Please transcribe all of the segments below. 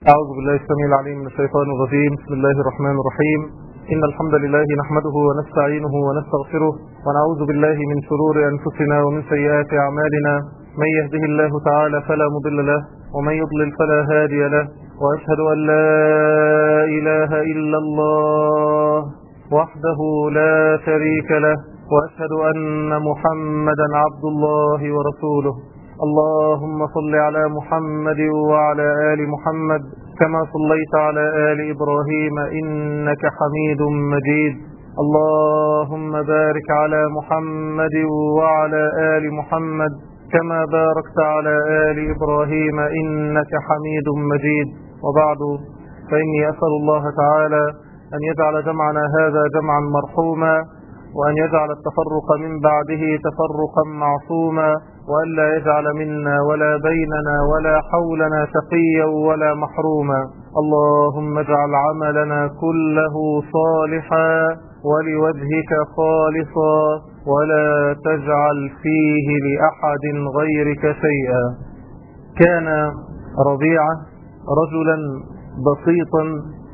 أعوذ بالله السميع العليم من الشيطان الرجيم بسم الله الرحمن الرحيم إن الحمد لله نحمده ونستعينه ونستغفره ونعوذ بالله من شرور أنفسنا ومن سيئات أعمالنا من يهده الله تعالى فلا مضل له ومن يضلل فلا هادي له وأشهد أن لا إله إلا الله وحده لا شريك له وأشهد أن محمدا عبد الله ورسوله اللهم صل على محمد وعلى آل محمد كما صليت على آل إبراهيم إنك حميد مجيد اللهم بارك على محمد وعلى آل محمد كما باركت على آل إبراهيم إنك حميد مجيد وبعد فإني أسأل الله تعالى أن يجعل جمعنا هذا جمعا مرحوما وأن يجعل التفرق من بعده تفرقا معصوما وأن لا يجعل منا ولا بيننا ولا حولنا شقيا ولا محروما اللهم اجعل عملنا كله صالحا ولوجهك خالصا ولا تجعل فيه لأحد غيرك شيئا كان ربيعة رجلا بسيطا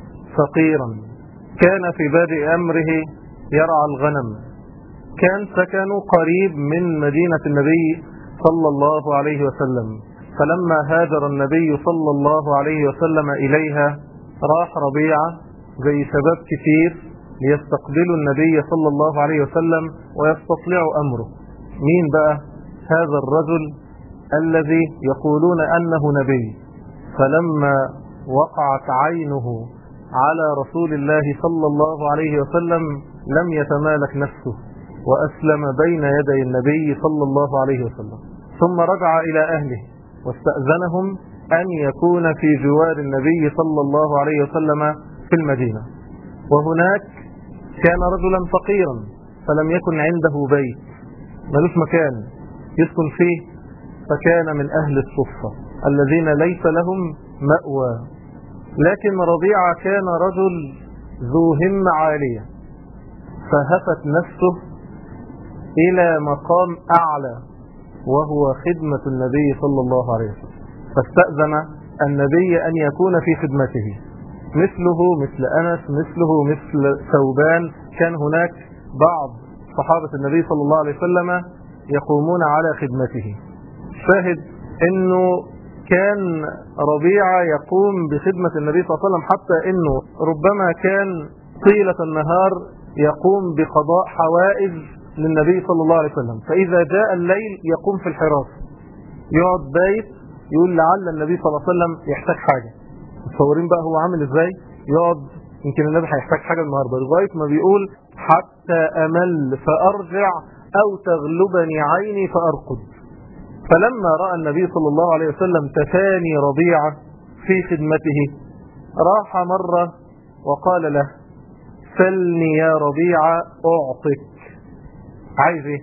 فقيرا كان في بادئ أمره يرعى الغنم كان سكنه قريب من مدينة النبي صلى الله عليه وسلم فلما هاجر النبي صلى الله عليه وسلم إليها راح ربيعة زي شباب كثير ليستقبلوا النبي صلى الله عليه وسلم ويستطلعوا أمره مين بقى هذا الرجل الذي يقولون أنه نبي فلما وقعت عينه على رسول الله صلى الله عليه وسلم لم يتمالك نفسه وأسلم بين يدي النبي صلى الله عليه وسلم ثم رجع إلى أهله واستأذنهم أن يكون في جوار النبي صلى الله عليه وسلم في المدينة وهناك كان رجلا فقيرا فلم يكن عنده بيت ملوش مكان يسكن فيه فكان من أهل الصفة الذين ليس لهم مأوى لكن ربيعة كان رجل ذو همة عالية فهفت نفسه إلى مقام أعلى وهو خدمة النبي صلى الله عليه وسلم فاستأذن النبي أن يكون في خدمته مثله مثل أنس مثله مثل ثوبان كان هناك بعض صحابة النبي صلى الله عليه وسلم يقومون على خدمته شاهد أنه كان ربيعة يقوم بخدمة النبي صلى الله عليه وسلم حتى أنه ربما كان طيلة النهار يقوم بقضاء حوائج للنبي صلى الله عليه وسلم فإذا جاء الليل يقوم في الحراسة يقعد بايت يقول لعل النبي صلى الله عليه وسلم يحتاج حاجة متصورين بقى هو عامل ازاي يقعد يمكن النبي هيحتاج حاجة النهاردة لغاية ما بيقول حتى أمل فأرجع أو تغلبني عيني فأرقد فلما رأى النبي صلى الله عليه وسلم تفاني ربيعة في خدمته راح مرة وقال له سلني يا ربيعة أعطك عايز ايه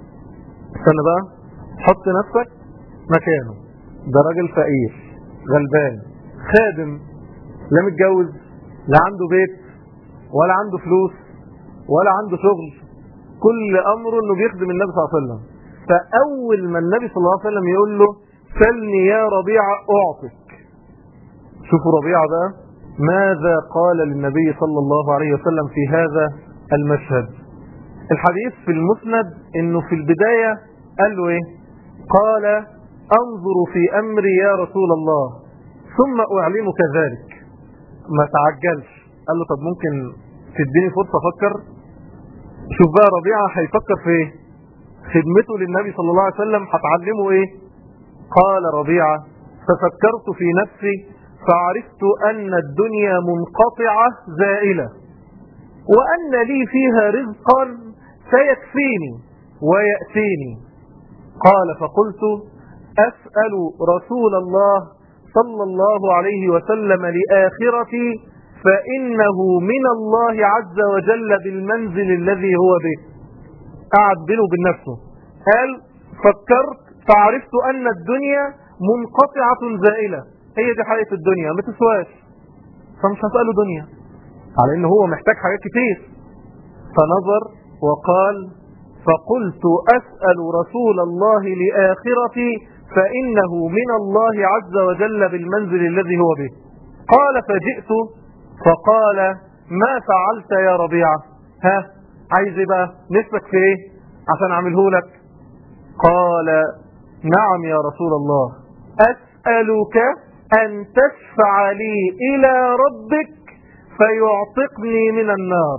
استنى بقى حط نفسك مكانه ده راجل فقير غلبان خادم لا متجوز لا عنده بيت ولا عنده فلوس ولا عنده شغل كل امره انه بيخدم النبي صلى الله عليه وسلم فاول ما النبي صلى الله عليه وسلم يقول له سلني يا ربيعة اعطك شوفوا ربيعة بقى ماذا قال للنبي صلى الله عليه وسلم في هذا المشهد الحديث في المسند انه في البداية قال له ايه قال انظر في امري يا رسول الله ثم اعلمك ذلك ما تعجلش قال له طب ممكن تديني فرصة افكر شوف بقى ربيعة هيفكر في ايه خدمته للنبي صلى الله عليه وسلم هتعلمه ايه قال ربيعة ففكرت في نفسي فعرفت ان الدنيا منقطعة زائلة وان لي فيها رزقا سيكفيني ويأتيني قال فقلت أسأل رسول الله صلى الله عليه وسلم لآخرتي فإنه من الله عز وجل بالمنزل الذي هو به قعد بينه وبين نفسه قال فكرت فعرفت أن الدنيا منقطعة زائلة هي دي حقيقة الدنيا ما تسواش فمش هسأله دنيا على انه هو محتاج حاجات كتير فنظر وقال فقلت أسأل رسول الله لآخرتي فإنه من الله عز وجل بالمنزل الذي هو به قال فجئت فقال ما فعلت يا ربيعة ها عايز ايه بقى نفسك في ايه عشان اعمله لك قال نعم يا رسول الله أسألك أن تشفع لي إلى ربك فيعتقني من النار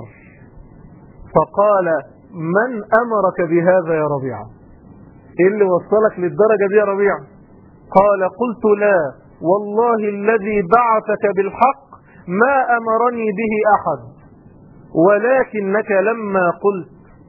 فقال من أمرك بهذا يا ربيعة إيه اللي وصلك للدرجة دي يا ربيعة قال قلت لا والله الذي بعثك بالحق ما أمرني به أحد ولكنك لما قلت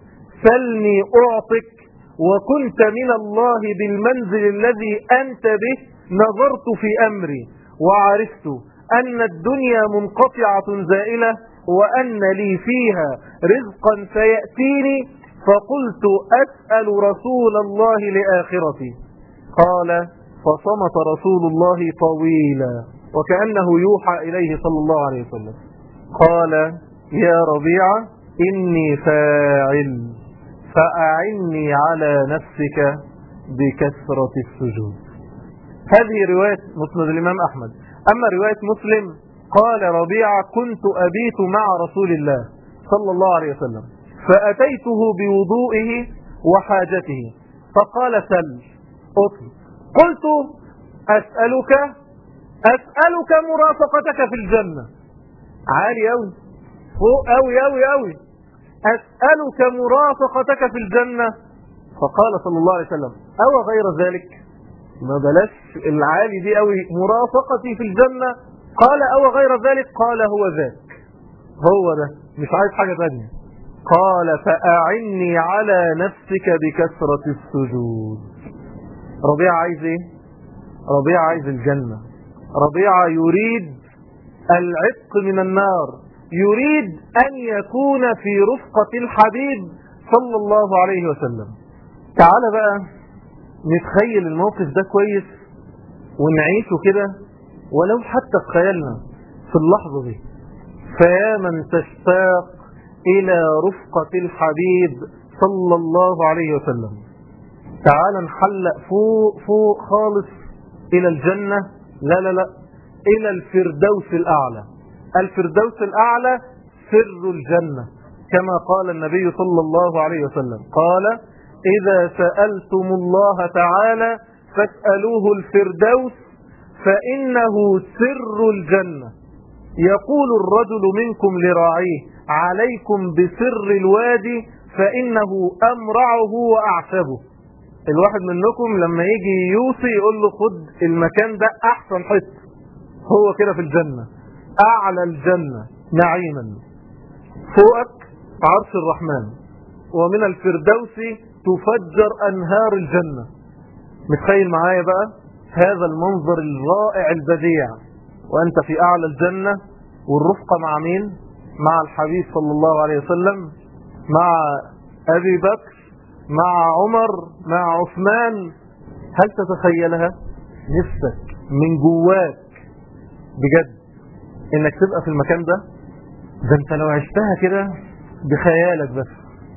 سلني أعطك وكنت من الله بالمنزل الذي أنت به نظرت في أمري وعرفت أن الدنيا منقطعة زائلة وأن لي فيها رزقا سيأتيني فقلت أسأل رسول الله لآخرتي قال فصمت رسول الله طويلا وكأنه يوحى إليه صلى الله عليه وسلم قال يا ربيعة إني فاعل فأعني على نفسك بكثرة السجود هذه رواية مسند الإمام أحمد أما رواية مسلم قال ربيعة كنت أبيت مع رسول الله صلى الله عليه وسلم فأتيته بوضوئه وحاجته فقال سل أطلب قلت أسألك أسألك مرافقتك في الجنة عالي أوي فوق أوي أوي أوي أسألك مرافقتك في الجنة فقال صلى الله عليه وسلم أو غير ذلك ما بلاش العالي دي أوي مرافقتي في الجنة قال أو غير ذلك قال هو ذاك هو ده مش عايز حاجة تانية قال فأعني على نفسك بكثرة السجود ربيع عايز ايه ربيع عايز الجنة ربيع يريد العتق من النار يريد أن يكون في رفقة الحبيب صلى الله عليه وسلم تعال بقى نتخيل الموقف ده كويس ونعيشه كده ولو حتى تخيلنا في اللحظة دي فيا من تشتاق إلى رفقة الحبيب صلى الله عليه وسلم تعال نحلق فوق فوق خالص إلى الجنة لا لا لا إلى الفردوس الأعلى الفردوس الأعلى سر الجنة كما قال النبي صلى الله عليه وسلم قال إذا سألتم الله تعالى فاسألوه الفردوس فإنه سر الجنة يقول الرجل منكم لراعيه عليكم بسر الوادي فإنه أمرعه وأعشبه الواحد منكم لما يجي يوصي يقول له خد المكان ده أحسن حته هو كده في الجنة أعلى الجنة نعيما فوقك عرش الرحمن ومن الفردوس تفجر أنهار الجنة متخيل معايا بقى هذا المنظر الرائع البديع وأنت في أعلى الجنة والرفقة مع مين مع الحبيب صلى الله عليه وسلم مع أبي بكر مع عمر مع عثمان هل تتخيلها نفسك من جواك بجد انك تبقى في المكان ده ده انت لو عشتها كده بخيالك بس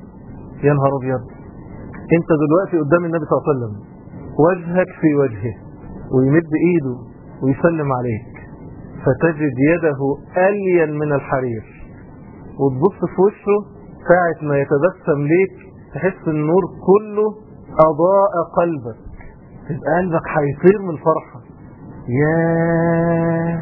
يا نهار ابيض انت دلوقتي قدام النبي صلى الله عليه وسلم وجهك في وجهه ويمد ايده ويسلم عليك فتجد يده الين من الحرير وتبص في وشه ساعة ما يتبسم ليك تحس النور كله اضاء قلبك تبقى قلبك هيطير من الفرحة يا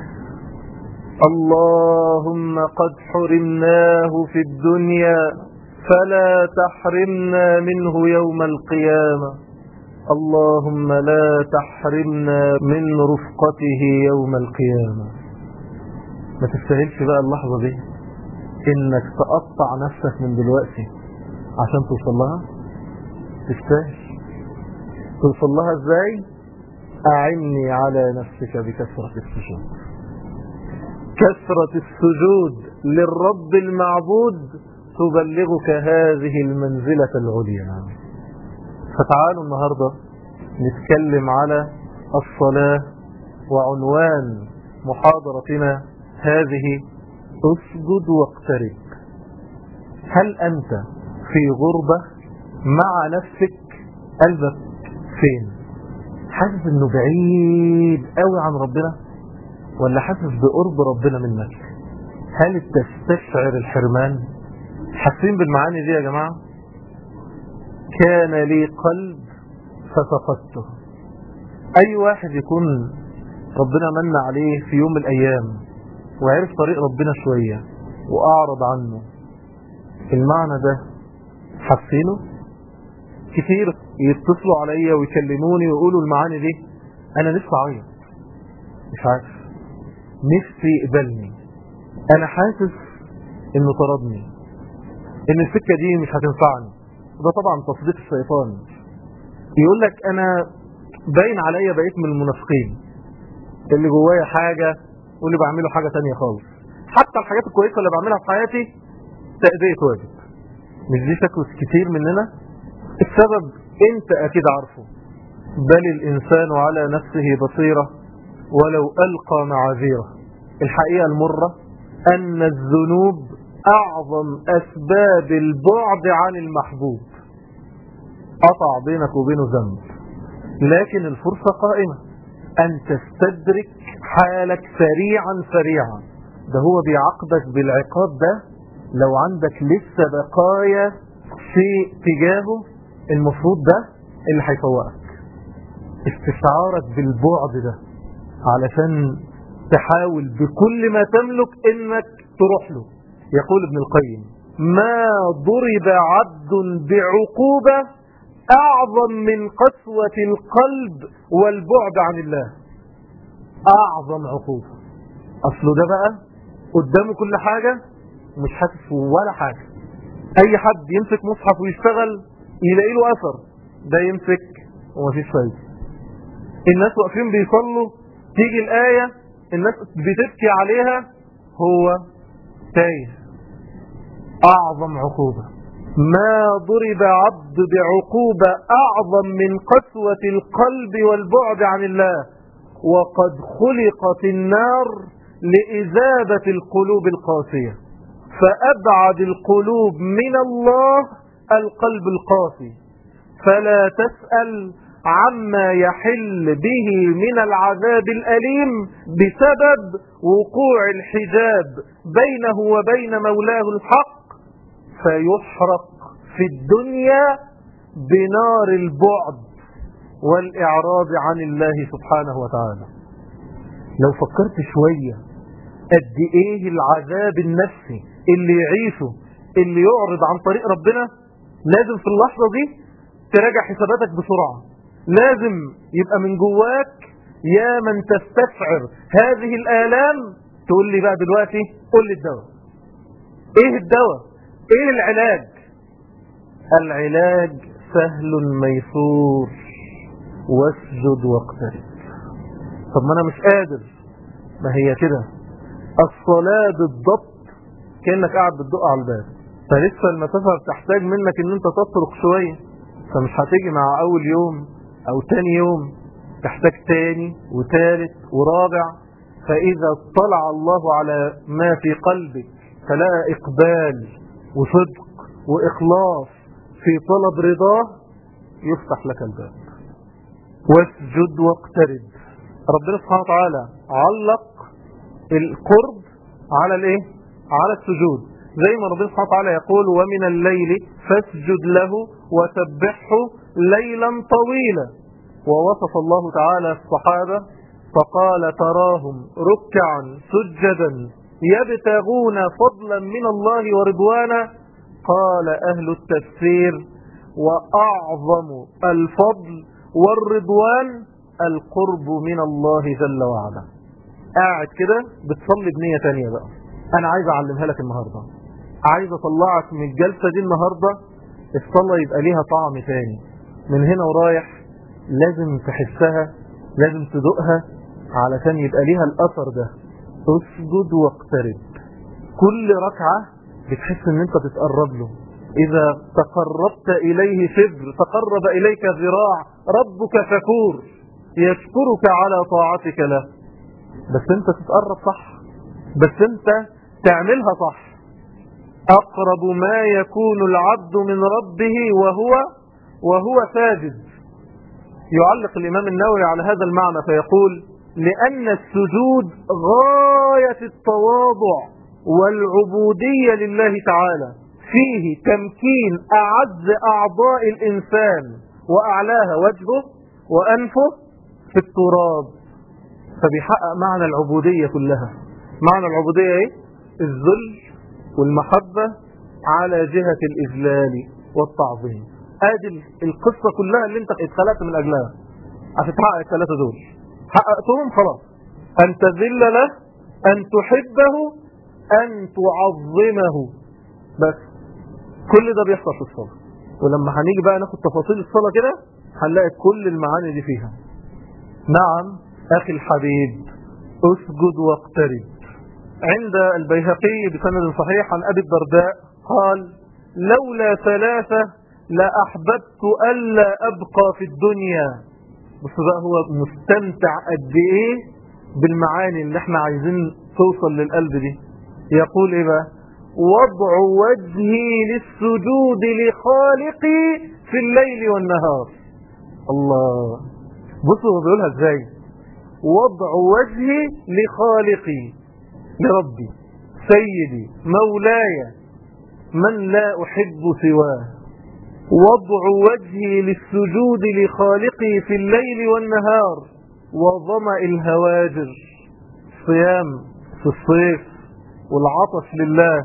اللهم قد حرمناه في الدنيا فلا تحرمنا منه يوم القيامة اللهم لا تحرمنا من رفقته يوم القيامة ما تستاهلش بقى اللحظة دي انك تقطع نفسك من دلوقتي عشان توصل لها تستاهل توصل لها ازاي اعني على نفسك بكثرة السجود كثرة السجود للرب المعبود تبلغك هذه المنزلة العليا فتعالوا النهاردة نتكلم على الصلاة وعنوان محاضرتنا هذه اسجد واقترب هل أنت في غربة مع نفسك قلبك فين حاسس انه بعيد قوي عن ربنا ولا حاسس بقرب ربنا منك هل تستشعر الحرمان حاسين بالمعاني دي يا جماعة كان لي قلب ففقدته اي واحد يكون ربنا من عليه في يوم من الايام وعرف طريق ربنا شوية واعرض عنه المعنى ده حاسينه كتير يتصلوا عليا ويكلموني ويقولوا المعاني دي انا نفسي اعيط مش عارف نفسي يقبلني انا حاسس انه طردني ان السكة دي مش هتنفعني ده طبعا تصديق الشيطان يقول لك انا باين عليا بقيت من المنافقين اللي جوايا حاجة واللي بعمله حاجة تانية خالص حتى الحاجات الكويسة اللي بعملها في حياتي تأدية واجب مش دي شكوى كتير مننا السبب انت اكيد عارفه بل الانسان على نفسه بصيرة ولو القى معاذيره الحقيقة المرة ان الذنوب اعظم اسباب البعد عن المحبوب قطع بينك وبينه ذنب لكن الفرصة قائمة ان تستدرك حالك سريعا سريعا ده هو بيعاقبك بالعقاب ده لو عندك لسه بقايا شيء تجاهه المفروض ده اللي هيفوقك استشعارك بالبعد ده علشان تحاول بكل ما تملك انك تروح له يقول ابن القيم ما ضرب عبد بعقوبة اعظم من قسوة القلب والبعد عن الله اعظم عقوبة اصله ده بقى قدامه كل حاجة مش حاسس ولا حاجة اي حد يمسك مصحف ويشتغل يلاقي له اثر ده يمسك ومفيش فايدة الناس واقفين بيصلوا تيجي الآية الناس بتبكي عليها هو تايه اعظم عقوبة ما ضرب عبد بعقوبة اعظم من قسوة القلب والبعد عن الله وقد خلقت النار لإذابة القلوب القاسية فأبعد القلوب من الله القلب القاسي فلا تسأل عما يحل به من العذاب الأليم بسبب وقوع الحجاب بينه وبين مولاه الحق فيحرق في الدنيا بنار البعد والإعراض عن الله سبحانه وتعالى لو فكرت شوية قد ايه العذاب النفسي اللي يعيشه اللي يعرض عن طريق ربنا لازم في اللحظة دي تراجع حساباتك بسرعة لازم يبقى من جواك يا من تستشعر هذه الآلام تقول لي بقى دلوقتي قول لي الدواء ايه الدواء ايه العلاج العلاج سهل ميسور واسجد واقترب طب ما انا مش قادر ما هي كده الصلاة بالضبط كأنك قاعد بتدق على الباب فلسه المسافة بتحتاج منك ان انت تطرق شوية فمش هتيجي مع اول يوم او تاني يوم تحتاج تاني وتالت ورابع فاذا اطلع الله على ما في قلبك فلقى اقبال وصدق واخلاص في طلب رضاه يفتح لك الباب واسجد واقترب ربنا سبحانه وتعالى علق القرب على الايه على السجود زي ما ربنا سبحانه وتعالى يقول ومن الليل فاسجد له وسبحه ليلا طويلا ووصف الله تعالى الصحابة فقال تراهم ركعا سجدا يبتغون فضلا من الله ورضوانا قال أهل التفسير وأعظم الفضل والرضوان القرب من الله جل وعلا قاعد كده بتصلي بنية تانية بقى أنا عايز أعلمها لك النهاردة عايز أطلعك من الجلسة دي النهاردة الصلاة يبقى ليها طعم تاني من هنا ورايح لازم تحسها لازم تدوقها علشان يبقى ليها الأثر ده اسجد واقترب كل ركعة بتحس ان انت بتقرب له اذا تقربت اليه شبر تقرب اليك ذراع ربك شكور يشكرك على طاعتك له بس انت تتقرب صح بس انت تعملها صح اقرب ما يكون العبد من ربه وهو وهو ساجد يعلق الامام النووي على هذا المعنى فيقول لأن السجود غاية التواضع والعبودية لله تعالى فيه تمكين أعز أعضاء الإنسان وأعلاها وجهه وأنفه في التراب فبيحقق معنى العبودية كلها معنى العبودية ايه الذل والمحبة على جهة الإذلال والتعظيم ادي القصة كلها اللي انت اتخلقت من اجلها عشان تحقق الثلاثة دول حققتهم خلاص ان تذل له ان تحبه ان تعظمه بس كل ده بيحصل في الصلاة ولما هنيجي بقى ناخد تفاصيل الصلاة كده هنلاقي كل المعاني دي فيها نعم اخي الحبيب اسجد واقترب عند البيهقي بسند صحيح عن ابي الدرداء قال لولا ثلاثة لأحببت ألا أبقى في الدنيا بص بقى هو مستمتع قد إيه بالمعاني اللي احنا عايزين توصل للقلب دي يقول إيه بقى وضع وجهي للسجود لخالقي في الليل والنهار الله بصوا هو بيقولها ازاي وضع وجهي لخالقي لربي سيدي مولاي من لا أحب سواه وضع وجهي للسجود لخالقي في الليل والنهار وظمأ الهواجر صيام في الصيف والعطش لله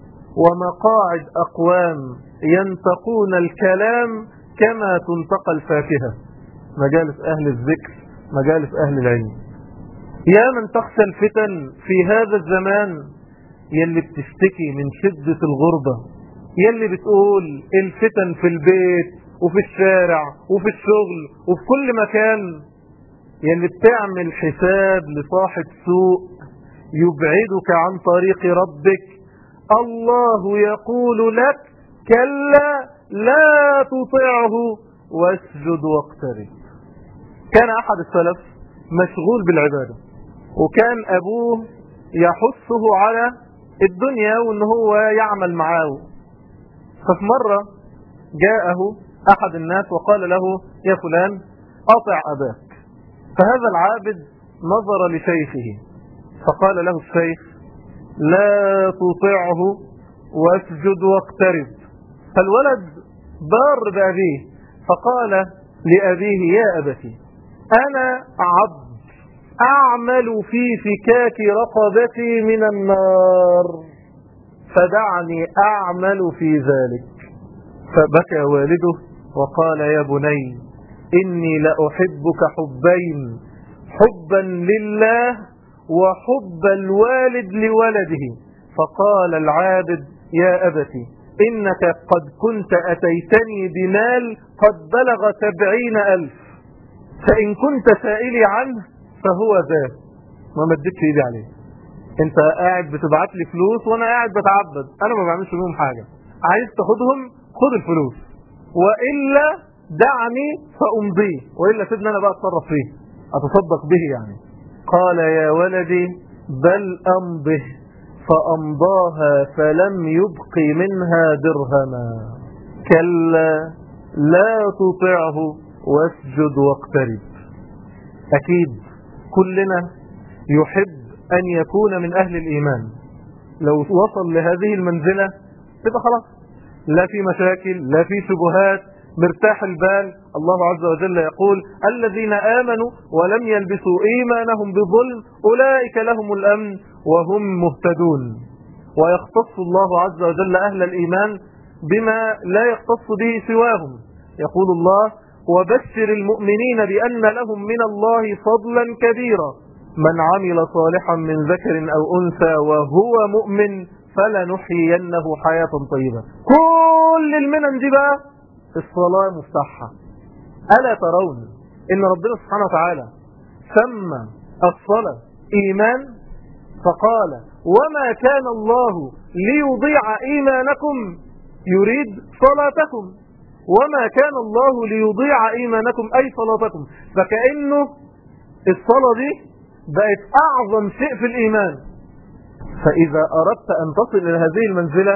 ومقاعد أقوام ينتقون الكلام كما تنتقى الفاكهة مجالس أهل الذكر مجالس أهل العلم يا من تخشى الفتن في هذا الزمان يلي بتشتكي من شدة الغربة يلي بتقول الفتن في البيت وفي الشارع وفي الشغل وفي كل مكان يلي بتعمل حساب لصاحب سوء يبعدك عن طريق ربك الله يقول لك كلا لا تطعه واسجد واقترب كان أحد السلف مشغول بالعبادة وكان أبوه يحثه على الدنيا وان هو يعمل معاه ففي مرة جاءه احد الناس وقال له يا فلان اطع اباك فهذا العابد نظر لشيخه فقال له الشيخ لا تطعه واسجد واقترب فالولد بار بأبيه فقال لأبيه يا أبتي أنا عبد أعمل في فكاك رقبتي من النار فدعني أعمل في ذلك فبكى والده وقال يا بني إني لأحبك حبين حبا لله وحب الوالد لولده فقال العابد يا أبتي إنك قد كنت أتيتني بمال قد بلغ سبعين ألف فإن كنت سائلي عنه فهو ذا ما مدتش ايدي عليه انت قاعد بتبعت لي فلوس وانا قاعد بتعبد انا ما بعملش بيهم حاجة عايز تاخدهم خد الفلوس والا دعني فامضيه والا سيبني انا بقى اتصرف فيه اتصدق به يعني قال يا ولدي بل امضه فامضاها فلم يبق منها درهما كلا لا تطعه واسجد واقترب اكيد كلنا يحب أن يكون من أهل الإيمان لو وصل لهذه المنزلة تبقى خلاص لا في مشاكل لا في شبهات مرتاح البال الله عز وجل يقول الذين آمنوا ولم يلبسوا إيمانهم بظلم أولئك لهم الأمن وهم مهتدون ويختص الله عز وجل أهل الإيمان بما لا يختص به سواهم يقول الله وبشر المؤمنين بأن لهم من الله فضلا كبيرا من عمل صالحا من ذكر أو أنثى وهو مؤمن فلنحيينه حياة طيبة كل المنن دي بقى الصلاة مفتاحها ألا ترون إن ربنا سبحانه وتعالى سمى الصلاة إيمان فقال وما كان الله ليضيع إيمانكم يريد صلاتكم وما كان الله ليضيع إيمانكم أي صلاتكم فكأنه الصلاة دي بقت أعظم شيء في الإيمان فإذا أردت أن تصل إلى هذه المنزلة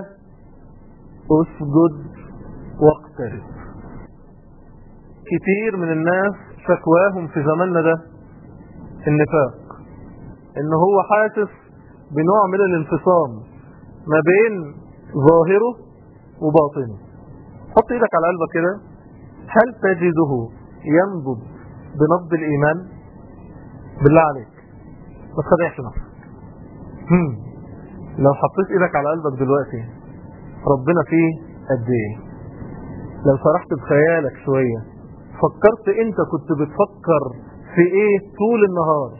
اسجد واقترب كتير من الناس شكواهم في زماننا ده النفاق ان هو حاسس بنوع من الانفصام ما بين ظاهره وباطنه حط ايدك على قلبك كده هل تجده ينبض بنبض الايمان بالله عليك ما تخدعش نفسك هم. لو حطيت ايدك على قلبك دلوقتي ربنا فيه قد ايه لو سرحت بخيالك شوية فكرت انت كنت بتفكر في ايه طول النهار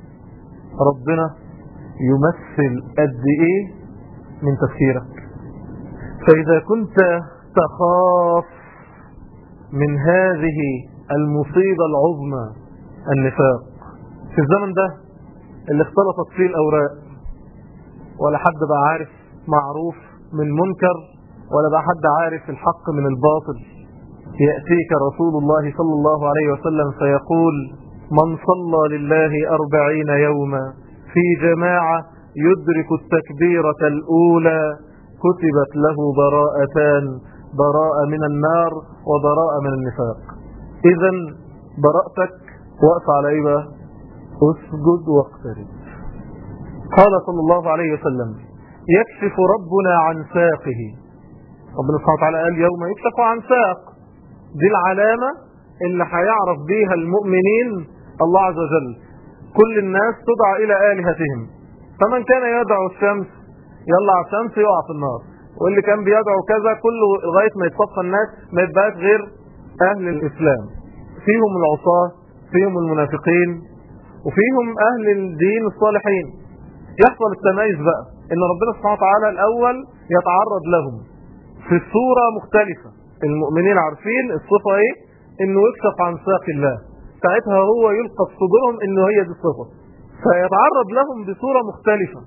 ربنا يمثل قد ايه من تفكيرك فاذا كنت تخاف من هذه المصيبة العظمى النفاق في الزمن ده اللي اختلطت فيه الاوراق ولا حد بقى عارف معروف من منكر ولا بقى حد عارف الحق من الباطل يأتيك رسول الله صلى الله عليه وسلم فيقول من صلى لله أربعين يوما في جماعة يدرك التكبيرة الأولى كتبت له براءتان براءة من النار وبراءة من النفاق إذا براءتك وقف على إيه بقى اسجد واقترب قال صلى الله عليه وسلم يكشف ربنا عن ساقه ربنا سبحانه وتعالى قال يوم يكشف عن ساق دي العلامة اللي هيعرف بيها المؤمنين الله عز وجل كل الناس تدعى إلى آلهتهم فمن كان يدعو الشمس يلا على الشمس يقع في النار واللي كان بيدعو كذا كله لغاية ما يتصفى الناس ما يبقاش غير أهل الإسلام فيهم العصاة فيهم المنافقين وفيهم أهل الدين الصالحين يحصل التميز بقى ان ربنا سبحانه وتعالى الاول يتعرض لهم في صورة مختلفة المؤمنين عارفين الصفة ايه انه يكشف عن ساق الله ساعتها هو يلقى في صدورهم انه هي دي الصفة فيتعرض لهم بصورة مختلفة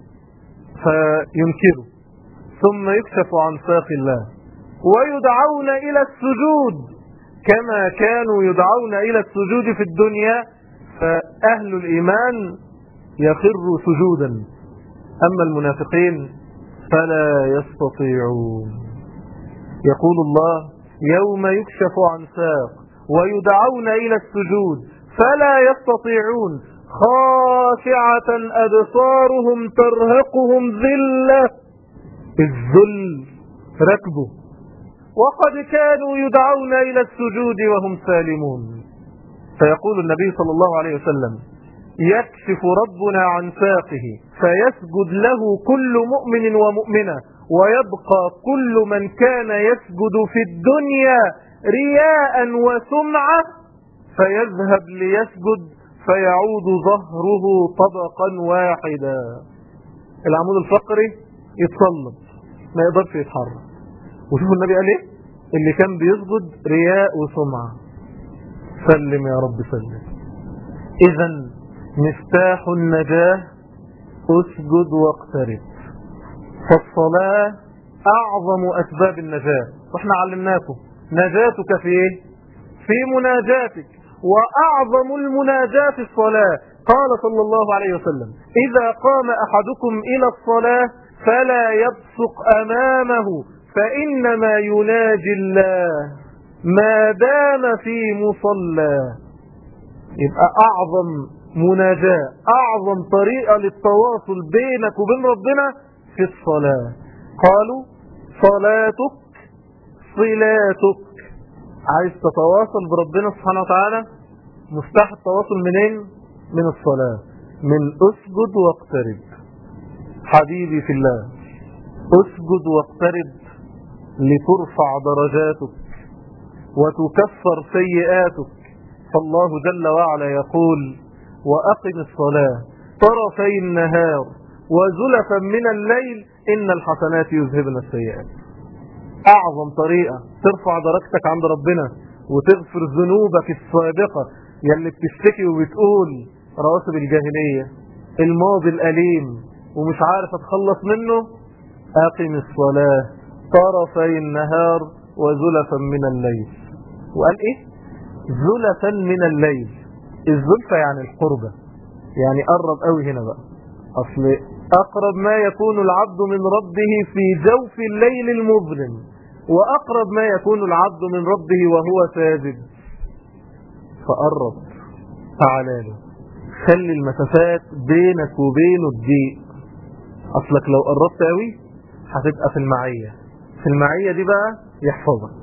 فينكروا ثم يكشف عن ساق الله ويدعون الى السجود كما كانوا يدعون الى السجود في الدنيا فاهل الايمان يخروا سجودا أما المنافقين فلا يستطيعون يقول الله يوم يكشف عن ساق ويدعون إلى السجود فلا يستطيعون خاشعة أبصارهم ترهقهم ذلة الذل ركبه وقد كانوا يدعون إلى السجود وهم سالمون فيقول النبي صلى الله عليه وسلم يكشف ربنا عن ساقه فيسجد له كل مؤمن ومؤمنة ويبقى كل من كان يسجد في الدنيا رياء وسمعة فيذهب ليسجد فيعود ظهره طبقا واحدا العمود الفقري يتصلب ما يقدرش يتحرك وشوفوا النبي قال ايه اللي كان بيسجد رياء وسمعة سلم يا رب سلم اذا مفتاح النجاة اسجد واقترب فالصلاة اعظم اسباب النجاة واحنا علمناكم نجاتك في ايه في مناجاتك واعظم المناجاة الصلاة قال صلى الله عليه وسلم اذا قام احدكم الى الصلاة فلا يبصق امامه فانما يناجي الله ما دام في مصلى يبقى اعظم مناجاة اعظم طريقة للتواصل بينك وبين ربنا في الصلاة قالوا صلاتك صلاتك عايز تتواصل بربنا سبحانه وتعالى مفتاح التواصل منين من الصلاة من اسجد واقترب حبيبي في الله اسجد واقترب لترفع درجاتك وتكفر سيئاتك فالله جل وعلا يقول وأقم الصلاة طرفي النهار وزلفا من الليل إن الحسنات يذهبن السيئات أعظم طريقة ترفع درجتك عند ربنا وتغفر ذنوبك السابقة يلي بتشتكي وبتقول رواسب الجاهلية الماضي الأليم ومش عارف اتخلص منه أقم الصلاة طرفي النهار وزلفا من الليل وقال ايه زلفا من الليل الزلفة يعني القربة يعني قرب قوي هنا بقى اصل اقرب ما يكون العبد من ربه في جوف الليل المظلم واقرب ما يكون العبد من ربه وهو ساجد فقرب تعالى له خلي المسافات بينك وبينه تضيق اصلك لو قربت قوي هتبقى في المعية في المعية دي بقى يحفظك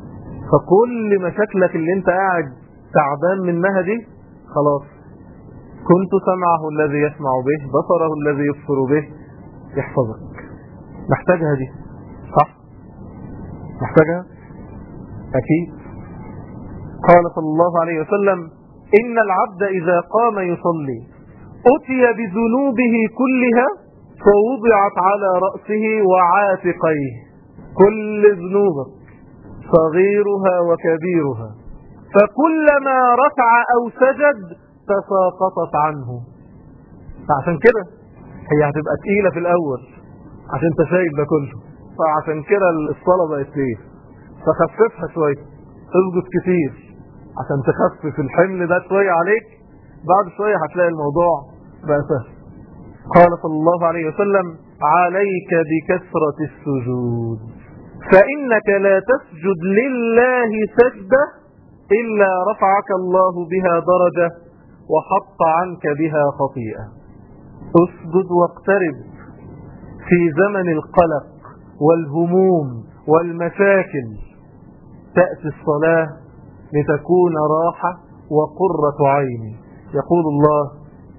فكل مشاكلك اللي انت قاعد تعبان منها دي خلاص كنت سمعه الذي يسمع به بصره الذي يبصر به يحفظك محتاجها دي صح محتاجها اكيد قال صلى الله عليه وسلم ان العبد اذا قام يصلي اتي بذنوبه كلها فوضعت على رأسه وعاتقيه كل ذنوبك صغيرها وكبيرها فكلما رفع او سجد تساقطت عنه فعشان كده هي هتبقى تقيلة في الاول عشان انت شايف ده كله فعشان كده الصلاة بقت ايه فخففها شوية اسجد كتير عشان تخفف الحمل ده شوية عليك بعد شوية هتلاقي الموضوع بقى سهل قال صلى الله عليه وسلم عليك بكثرة السجود فإنك لا تسجد لله سجدة إلا رفعك الله بها درجة وحط عنك بها خطيئة اسجد واقترب في زمن القلق والهموم والمشاكل تأتي الصلاة لتكون راحة وقرة عين يقول الله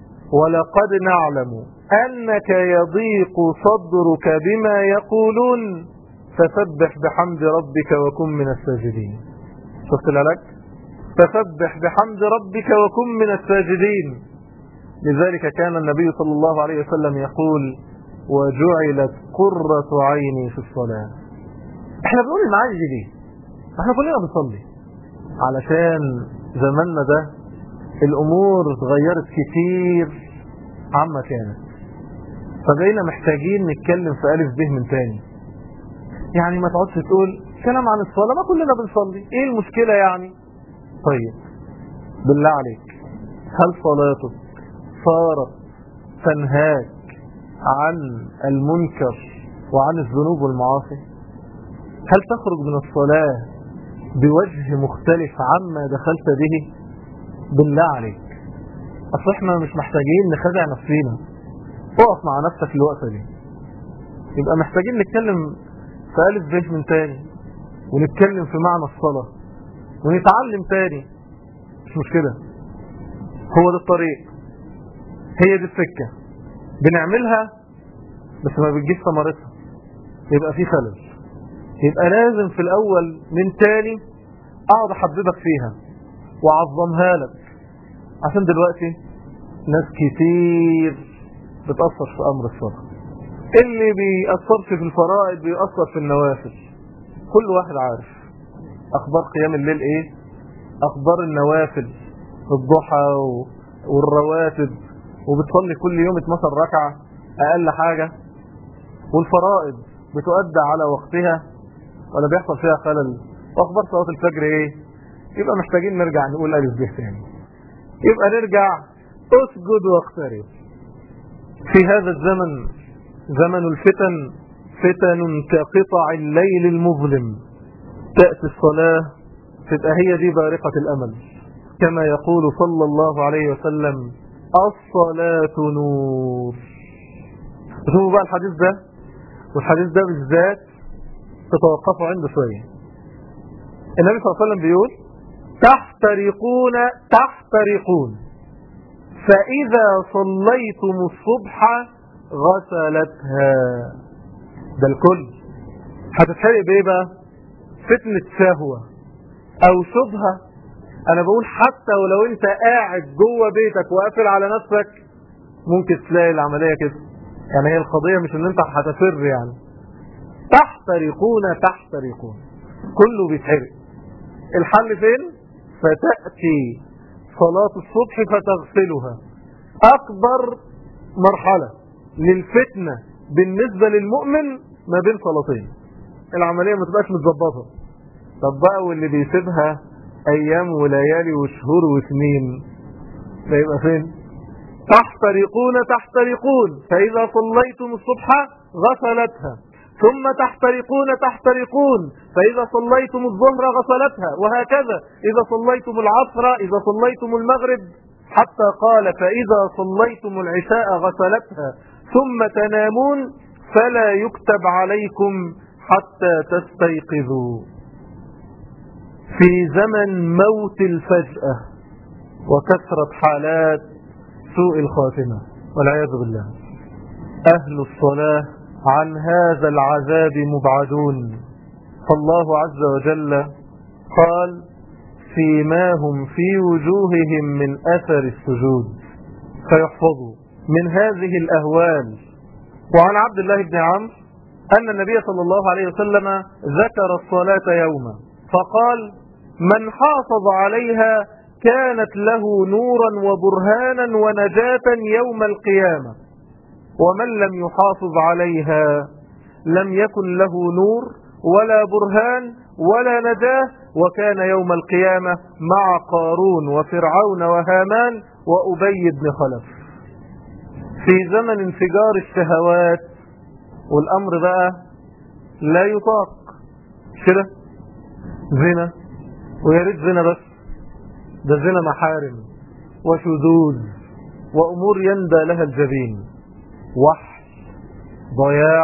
ولقد نعلم أنك يضيق صدرك بما يقولون فسبح بحمد ربك وكن من الساجدين شفت العلاج فسبح بحمد ربك وكن من الساجدين لذلك كان النبي صلى الله عليه وسلم يقول وجعلت قرة عيني في الصلاة احنا بنقول المعاني دي ليه احنا كلنا بنصلي علشان زماننا ده الامور اتغيرت كتير عما كانت فبقينا محتاجين نتكلم في ألف به من تاني يعني ما تقعدش تقول كلام عن الصلاة ما كلنا بنصلي ايه المشكلة يعني طيب بالله عليك هل صلاتك صارت تنهاك عن المنكر وعن الذنوب والمعاصي هل تخرج من الصلاة بوجه مختلف عما دخلت به بالله عليك اصل احنا مش محتاجين نخدع نفسينا اقف مع نفسك الوقفة دي يبقى محتاجين نتكلم في ألف به من تاني ونتكلم في معنى الصلاة ونتعلم تاني مش مشكلة هو ده الطريق هي دي السكة بنعملها بس ما بتجيش ثمرتها يبقى في خلل يبقى لازم في الأول من تاني أقعد أحببك فيها وأعظمها لك عشان دلوقتي ناس كتير بتأثر في أمر الصلاة اللي بيأثرش في الفرائض بيأثر في النوافل كل واحد عارف أخبار قيام الليل إيه أخبار النوافل الضحى والرواتب وبتصلي كل يوم 12 ركعة أقل حاجة والفرائض بتؤدى على وقتها ولا بيحصل فيها خلل وأخبار صلاة الفجر إيه يبقى محتاجين نرجع نقول ألف به تاني يبقى نرجع اسجد واقترب في هذا الزمن زمن الفتن فتن كقطع الليل المظلم تأتي الصلاة تبقى هي دي بارقة الأمل كما يقول صلى الله عليه وسلم الصلاة نور شوفوا بقى الحديث ده والحديث ده بالذات تتوقفوا عنده شوية النبي صلى الله عليه وسلم بيقول تحترقون تحترقون فإذا صليتم الصبح غسلتها ده الكل هتتحرق بايه بقى فتنة شهوة او شبهة انا بقول حتى ولو انت قاعد جوه بيتك وقافل على نفسك ممكن تلاقي العملية كده يعني هي القضية مش ان انت هتفر يعني تحترقون تحترقون كله بيتحرق الحل فين فتأتي صلاة الصبح فتغسلها اكبر مرحلة للفتنة بالنسبة للمؤمن ما بين صلاتين العملية ما تبقاش متظبطة طب بقى واللي بيسيبها ايام وليالي وشهور وسنين ده يبقى فين تحترقون تحترقون فاذا صليتم الصبح غسلتها ثم تحترقون تحترقون فاذا صليتم الظهر غسلتها وهكذا اذا صليتم العصر اذا صليتم المغرب حتى قال فإذا صليتم العشاء غسلتها ثم تنامون فلا يكتب عليكم حتى تستيقظوا في زمن موت الفجأة وكثرة حالات سوء الخاتمة والعياذ بالله أهل الصلاة عن هذا العذاب مبعدون فالله عز وجل قال فيما هم في وجوههم من أثر السجود فيحفظوا من هذه الأهوال وعن عبد الله بن عمرو أن النبي صلى الله عليه وسلم ذكر الصلاة يوما فقال من حافظ عليها كانت له نورا وبرهانا ونجاة يوم القيامة ومن لم يحافظ عليها لم يكن له نور ولا برهان ولا نجاة وكان يوم القيامة مع قارون وفرعون وهامان وأبي بن خلف في زمن انفجار الشهوات والأمر بقى لا يطاق كده زنا ويريد زنا بس ده زنا محارم وشذوذ وأمور يندى لها الجبين وحش ضياع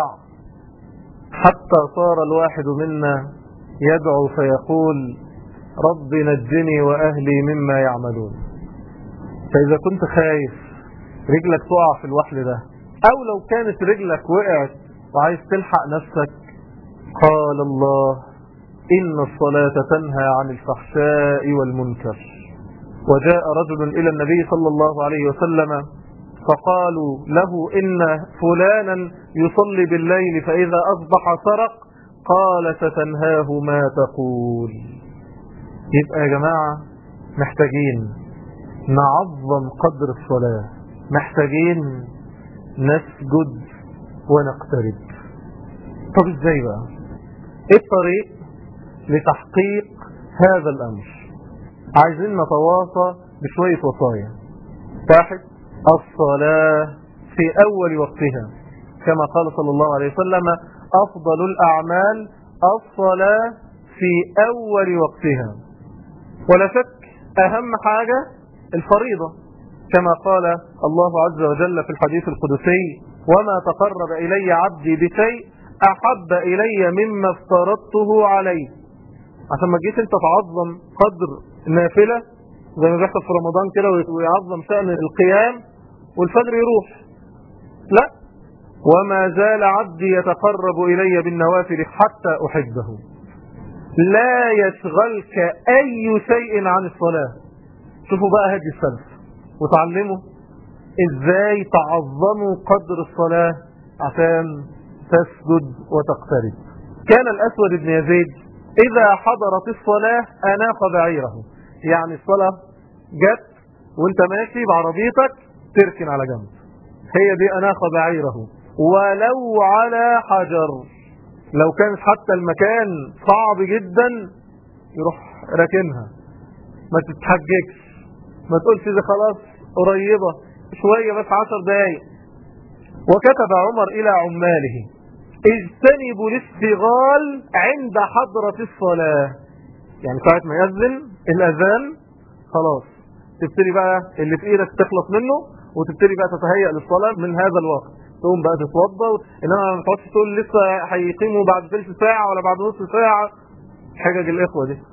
حتى صار الواحد منا يدعو فيقول رب نجني وأهلي مما يعملون فإذا كنت خايف رجلك تقع في الوحل ده أو لو كانت رجلك وقعت وعايز تلحق نفسك قال الله إن الصلاة تنهى عن الفحشاء والمنكر وجاء رجل إلى النبي صلى الله عليه وسلم فقالوا له إن فلانا يصلي بالليل فإذا أصبح سرق قال ستنهاه ما تقول يبقى يا جماعة محتاجين نعظم قدر الصلاة محتاجين نسجد ونقترب طب ازاي بقى ايه الطريق لتحقيق هذا الامر عايزين نتواصى بشوية وصايا واحد الصلاة في اول وقتها كما قال صلى الله عليه وسلم افضل الاعمال الصلاة في اول وقتها ولا شك اهم حاجة الفريضة كما قال الله عز وجل في الحديث القدسي وما تقرب إلي عبدي بشيء أحب إلي مما افترضته عليه عشان ما جيت انت تعظم قدر النافلة زي ما بيحصل في رمضان كده ويعظم شأن القيام والفجر يروح لا وما زال عبدي يتقرب إلي بالنوافل حتى أحبه لا يشغلك أي شيء عن الصلاة شوفوا بقى هدي السلف وتعلموا ازاي تعظموا قدر الصلاة عشان تسجد وتقترب كان الأسود بن يزيد إذا حضرت الصلاة أناق بعيره يعني الصلاة جت وانت ماشي بعربيتك تركن على جنب هي دي أناق بعيره ولو على حجر لو كان حتى المكان صعب جدا يروح راكنها ما تتحججش ما تقولش دي خلاص قريبة شوية بس عشر دقايق وكتب عمر إلى عماله اجتنبوا الاشتغال عند حضرة الصلاة يعني ساعة ما يأذن الأذان خلاص تبتدي بقى اللي في ايدك تخلص منه وتبتدي بقى تتهيأ للصلاة من هذا الوقت تقوم بقى تتوضى انما ما تقعدش تقول لسه هيقيموا بعد ثلث ساعة ولا بعد نص ساعة حجج الإخوة دي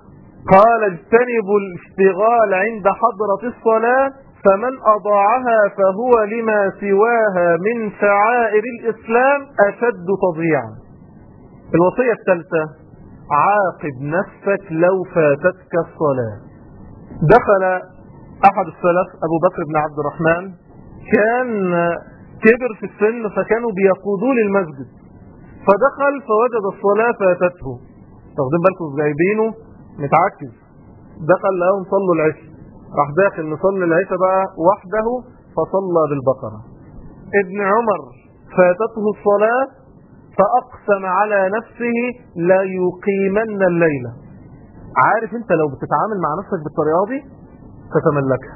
قال اجتنبوا الاشتغال عند حضرة الصلاة فمن أضاعها فهو لما سواها من شعائر الإسلام أشد تضييعا الوصية الثالثة عاقب نفسك لو فاتتك الصلاة دخل أحد السلف أبو بكر بن عبد الرحمن كان كبر في السن فكانوا بيقودوا للمسجد فدخل فوجد الصلاة فاتته واخدين بالكم جايبينه متعكز دخل لهم صلوا العشاء راح داخل نصلي العشاء بقى وحده فصلى بالبقرة ابن عمر فاتته الصلاة فأقسم على نفسه لا يقيمن الليلة عارف انت لو بتتعامل مع نفسك بالطريقة دي تتملكها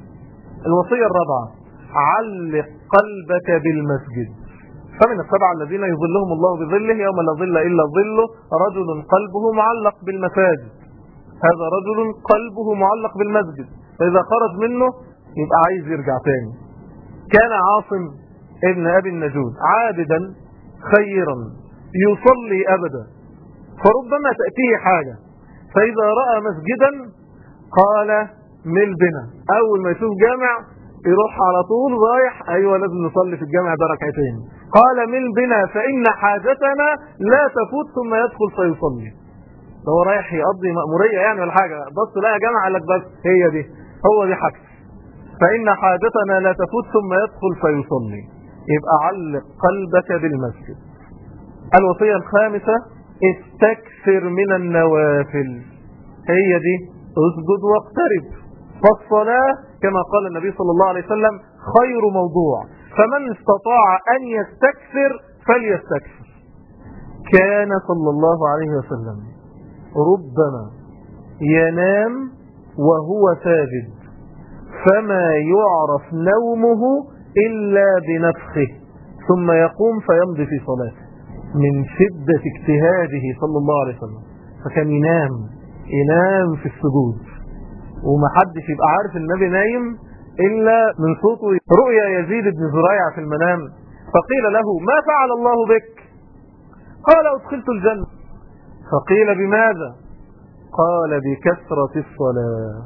الوصية الرابعة علق قلبك بالمسجد فمن السبع الذين يظلهم الله بظله يوم لا ظل إلا ظله رجل قلبه معلق بالمساجد هذا رجل قلبه معلق بالمسجد فإذا خرج منه يبقى عايز يرجع تاني كان عاصم ابن أبي النجود عابدا خيرا يصلي أبدا فربما تأتيه حاجة فإذا رأى مسجدا قال مل بنا أول ما يشوف جامع يروح على طول رايح أيوة لازم نصلي في الجامع ده ركعتين قال مل بنا فإن حاجتنا لا تفوت ثم يدخل فيصلي هو رايح يقضي مأمورية يعني ولا حاجة بص لقى جامع قال لك بس هي دي هو دي حاجة فإن حاجتنا لا تفوت ثم يدخل فيصلي يبقى علق قلبك بالمسجد الوصية الخامسة استكثر من النوافل هي دي اسجد واقترب فالصلاة كما قال النبي صلى الله عليه وسلم خير موضوع فمن استطاع أن يستكثر فليستكثر كان صلى الله عليه وسلم ربما ينام وهو ساجد فما يعرف نومه إلا بنفخه ثم يقوم فيمضي في صلاته من شدة اجتهاده صلى الله عليه وسلم فكان ينام ينام في السجود ومحدش يبقى عارف النبي نايم إلا من صوته رؤيا يزيد بن زريع في المنام فقيل له ما فعل الله بك قال أدخلت الجنة فقيل بماذا قال بكثرة الصلاة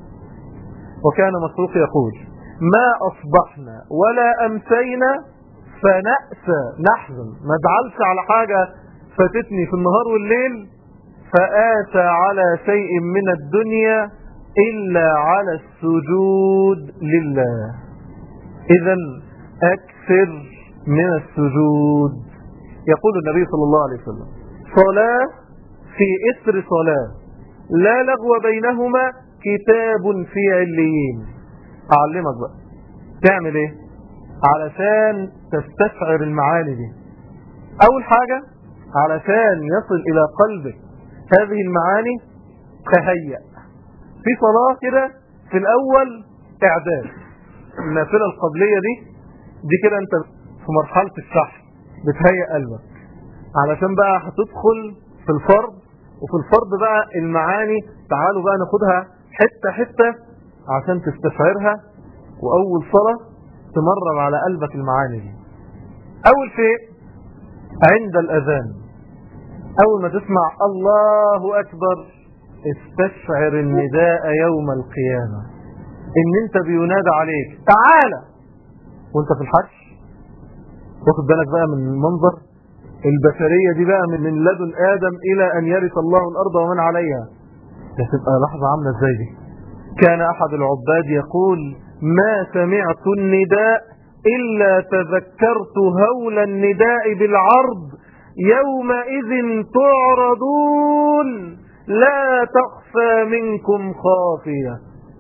وكان مسروق يقول ما أصبحنا ولا أمسينا فنأسى نحزن ما ادعلش على حاجة فاتتني في النهار والليل فآسى على شيء من الدنيا إلا على السجود لله إذا أكثر من السجود يقول النبي صلى الله عليه وسلم صلاة في إثر صلاة لا لغو بينهما كتاب في عليين أعلمك بقى تعمل إيه علشان تستشعر المعاني دي أول حاجة علشان يصل إلى قلبك هذه المعاني تهيأ في صلاة كده في الأول إعداد النافلة القبلية دي دي كده أنت في مرحلة الشحن بتهيأ قلبك علشان بقى هتدخل في الفرض وفي الفرض بقى المعاني تعالوا بقى ناخدها حتة حتة عشان تستشعرها وأول صلاة تمرر على قلبك المعاني دي أول شيء عند الأذان أول ما تسمع الله أكبر استشعر النداء يوم القيامة إن أنت بينادى عليك تعالى وأنت في الحج واخد بالك بقى من المنظر البشرية دي بقى من لدن آدم إلى أن يرث الله الأرض ومن عليها ده تبقى لحظة عاملة ازاي دي كان أحد العباد يقول ما سمعت النداء إلا تذكرت هول النداء بالعرض يومئذ تعرضون لا تخفى منكم خافية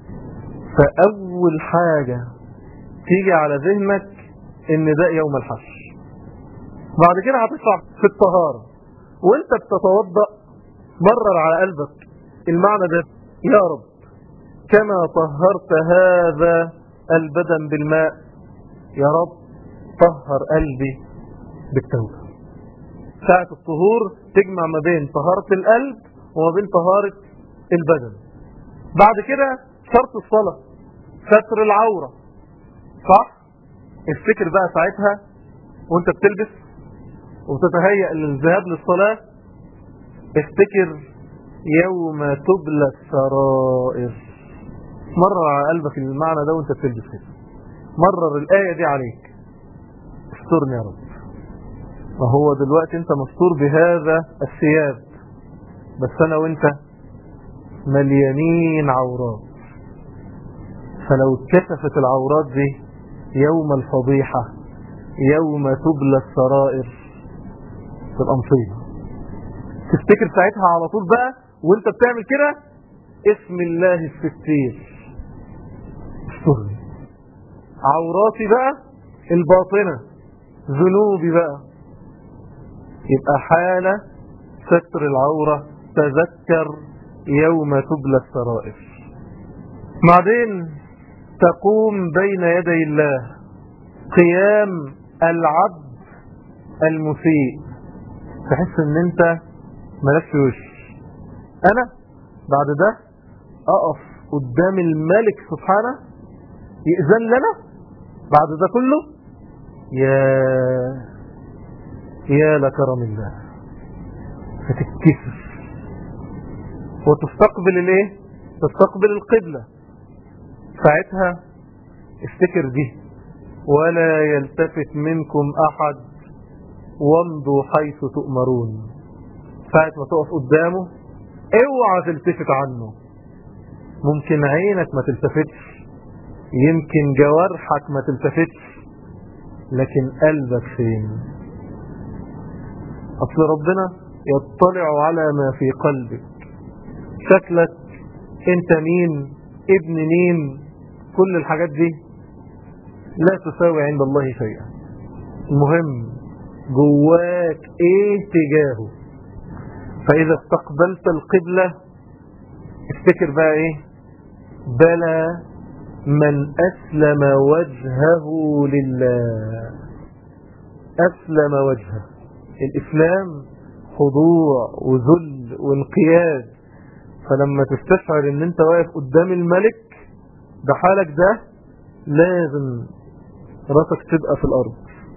فأول حاجة تيجي على ذهنك النداء يوم الحشر بعد كده هتطلع في الطهارة وانت بتتوضأ مرر على قلبك المعنى ده يا رب كما طهرت هذا البدن بالماء يا رب طهر قلبي بالتوبة ساعة الطهور تجمع ما بين طهارة القلب وما بين طهارة البدن بعد كده شرط الصلاة ستر العورة صح افتكر بقى ساعتها وانت بتلبس وتتهيأ للذهاب للصلاة افتكر يوم تبلى السرائر مرر على قلبك المعنى ده وانت بتلبس كده مرر الآية دي عليك استرني يا رب وهو دلوقتي انت مستور بهذا الثياب بس انا وانت مليانين عورات فلو اتكشفت العورات دي يوم الفضيحة يوم تبلى السرائر تبقى مصيبة تفتكر ساعتها على طول بقى وانت بتعمل كده اسم الله الستير استرني عوراتي بقى الباطنة ذنوبي بقى يبقى حالة ستر العورة تذكر يوم تبلى السرائر بعدين تقوم بين يدي الله قيام العبد المسيء تحس ان انت ملكش وش انا بعد ده اقف قدام الملك سبحانه يأذن لنا بعد ده كله يا يا لكرم الله فتتكسر وتستقبل الايه تستقبل القبلة ساعتها افتكر دي ولا يلتفت منكم احد وامضوا حيث تؤمرون ساعة ما تقف قدامه اوعى تلتفت عنه ممكن عينك ما تلتفتش يمكن جوارحك ما تلتفتش لكن قلبك فين اصل ربنا يطلع على ما في قلبك شكلك انت مين ابن مين كل الحاجات دي لا تساوي عند الله شيئا المهم جواك ايه تجاهه فاذا استقبلت القبلة افتكر بقى ايه بلى من اسلم وجهه لله اسلم وجهه الاسلام خضوع وذل وانقياد فلما تستشعر ان انت واقف قدام الملك بحالك ده لازم راسك تبقى في الارض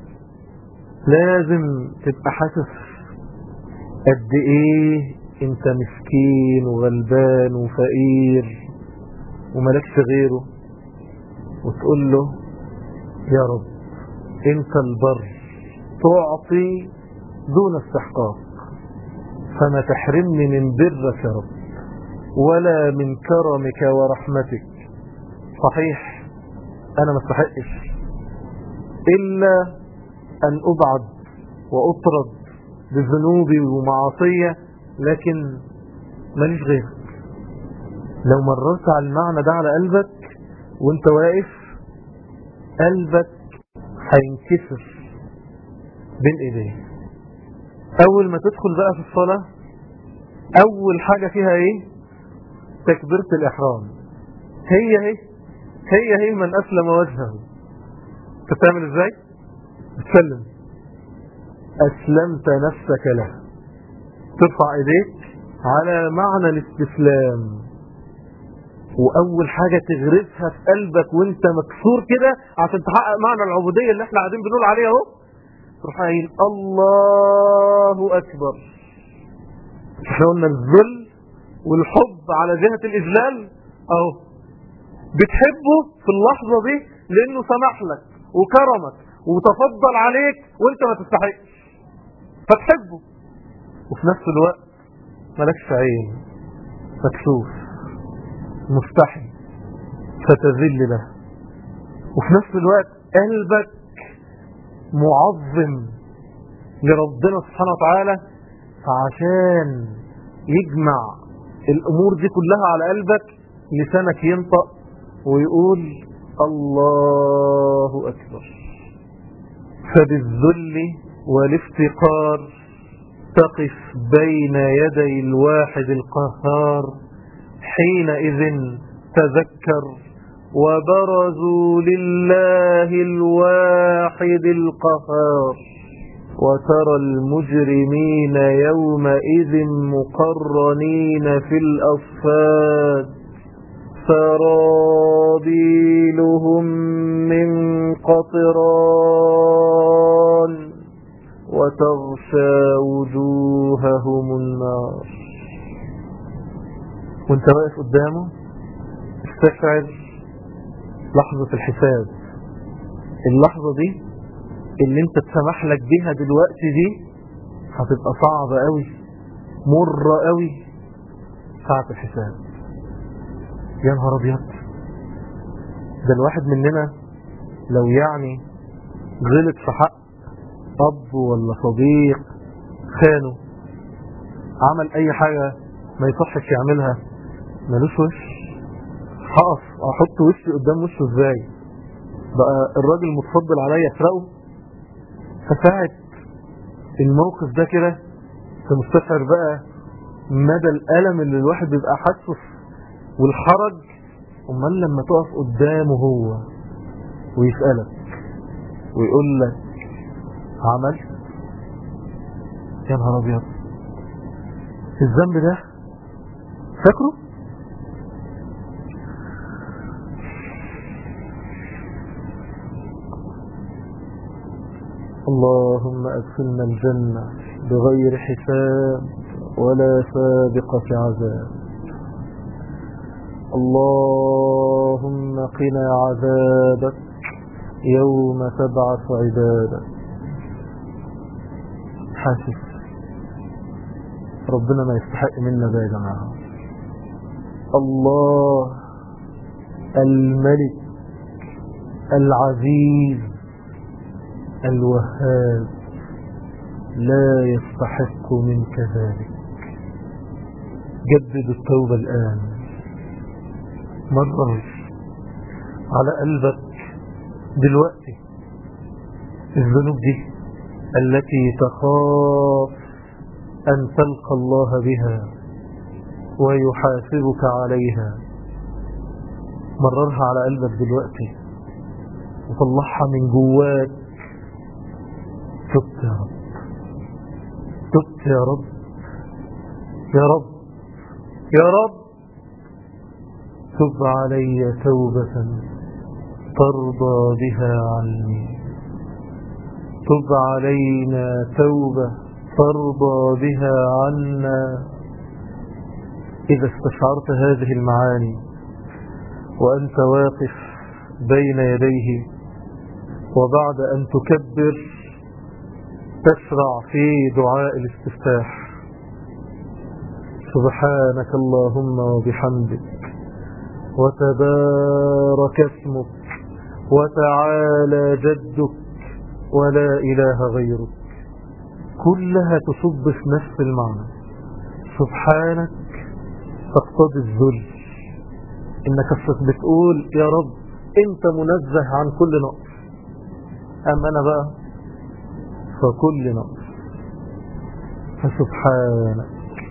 لازم تبقى حاسس قد ايه انت مسكين وغلبان وفقير وملكش غيره وتقول له يا رب انت البر تعطي دون استحقاق فما تحرمني من برك يا رب ولا من كرمك ورحمتك صحيح انا ما استحقش الا ان ابعد واطرد بذنوبي ومعاصية لكن ماليش غيرك لو مررت على المعنى ده على قلبك وانت واقف قلبك هينكسر بين ايديه اول ما تدخل بقى في الصلاة اول حاجة فيها ايه تكبيرة الاحرام هي هي هي هي من اسلم وجهه تتعمل ازاي بتسلم اسلمت نفسك له ترفع ايديك على معنى الاستسلام واول حاجة تغرسها في قلبك وانت مكسور كده عشان تحقق معنى العبودية اللي احنا قاعدين بنقول عليها اهو تروح قايل الله اكبر احنا قلنا الذل والحب على جهة الاذلال اهو بتحبه في اللحظة دي لانه سمح لك وكرمك وتفضل عليك وانت ما تستحقش فتحبه وفي نفس الوقت ملكش عين مكسوف مستحي فتذل له وفي نفس الوقت قلبك معظم لربنا سبحانه وتعالى فعشان يجمع الامور دي كلها على قلبك لسانك ينطق ويقول الله اكبر فبالذل والافتقار تقف بين يدي الواحد القهار حينئذ تذكر وبرزوا لله الواحد القهار وترى المجرمين يومئذ مقرنين في الأصفاد سرابيلهم من قطران وتغشى وجوههم النار وانت واقف قدامه استشعر لحظة الحساب اللحظة دي اللي انت تسمح لك بيها دلوقتي دي هتبقى صعبة قوي مرة قوي ساعة الحساب يا نهار ابيض ده الواحد مننا لو يعني غلط في حق اب ولا صديق خانه عمل اي حاجة ما يصحش يعملها ملوش وش هقف احط وشي قدام وشه ازاي بقى الراجل متفضل عليا اسرقه فساعة الموقف ده كده مستشعر بقى مدى الألم اللي الواحد بيبقى حاسه والحرج امال لما تقف قدامه هو ويسألك ويقول لك عمل يا نهار ابيض الذنب ده فاكره اللهم أدخلنا الجنة بغير حساب ولا سابقة عذاب اللهم قنا عذابك يوم تبعث عبادك حاسس ربنا ما يستحق منا ده يا جماعة الله الملك العزيز الوهاب لا يستحق منك ذلك جدد التوبة الآن مرة على قلبك دلوقتي الذنوب دي التي تخاف أن تلقى الله بها ويحاسبك عليها مررها على قلبك دلوقتي وطلعها من جواك تبت يا رب تبت يا رب يا رب يا رب تب علي توبة ترضى بها عني تب علينا توبة ترضى بها عنا إذا استشعرت هذه المعاني وأنت واقف بين يديه وبعد أن تكبر تشرع في دعاء الاستفتاح سبحانك اللهم وبحمدك وتبارك اسمك وتعالى جدك ولا إله غيرك كلها تصب في نفس المعنى سبحانك تقتضي الذل انك بتقول يا رب انت منزه عن كل نقص اما انا بقى فكل نقص فسبحانك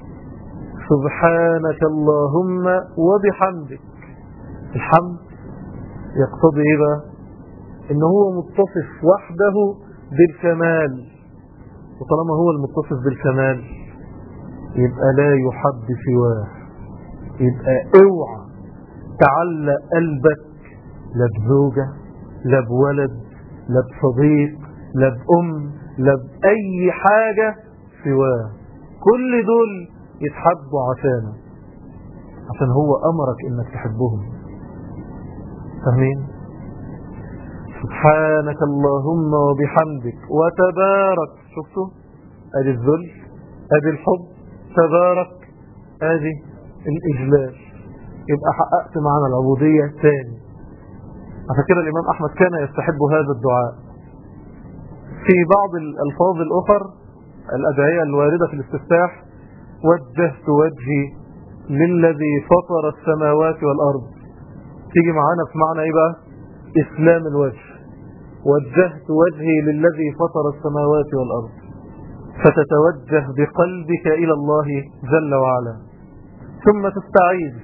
سبحانك اللهم وبحمدك الحمد يقتضي ايه بقى ان هو متصف وحده بالكمال وطالما هو المتصف بالكمال يبقى لا يحب سواه يبقى اوعى تعلق قلبك لا بزوجة لا بولد لا بصديق لا بأم لا بأي حاجة سواه كل دول يتحبوا عشانه عشان هو أمرك إنك تحبهم فاهمين سبحانك اللهم وبحمدك وتبارك شفتوا ادي الذل ادي الحب تبارك ادي الاجلال يبقى حققت معنا العبودية تاني عشان كده الامام احمد كان يستحب هذا الدعاء في بعض الالفاظ الاخر الادعية الواردة في الاستفتاح وجهت وجهي للذي فطر السماوات والارض تيجي معانا في معنى ايه بقى اسلام الوجه وجهت وجهي للذي فطر السماوات والأرض فتتوجه بقلبك إلى الله جل وعلا ثم تستعيذ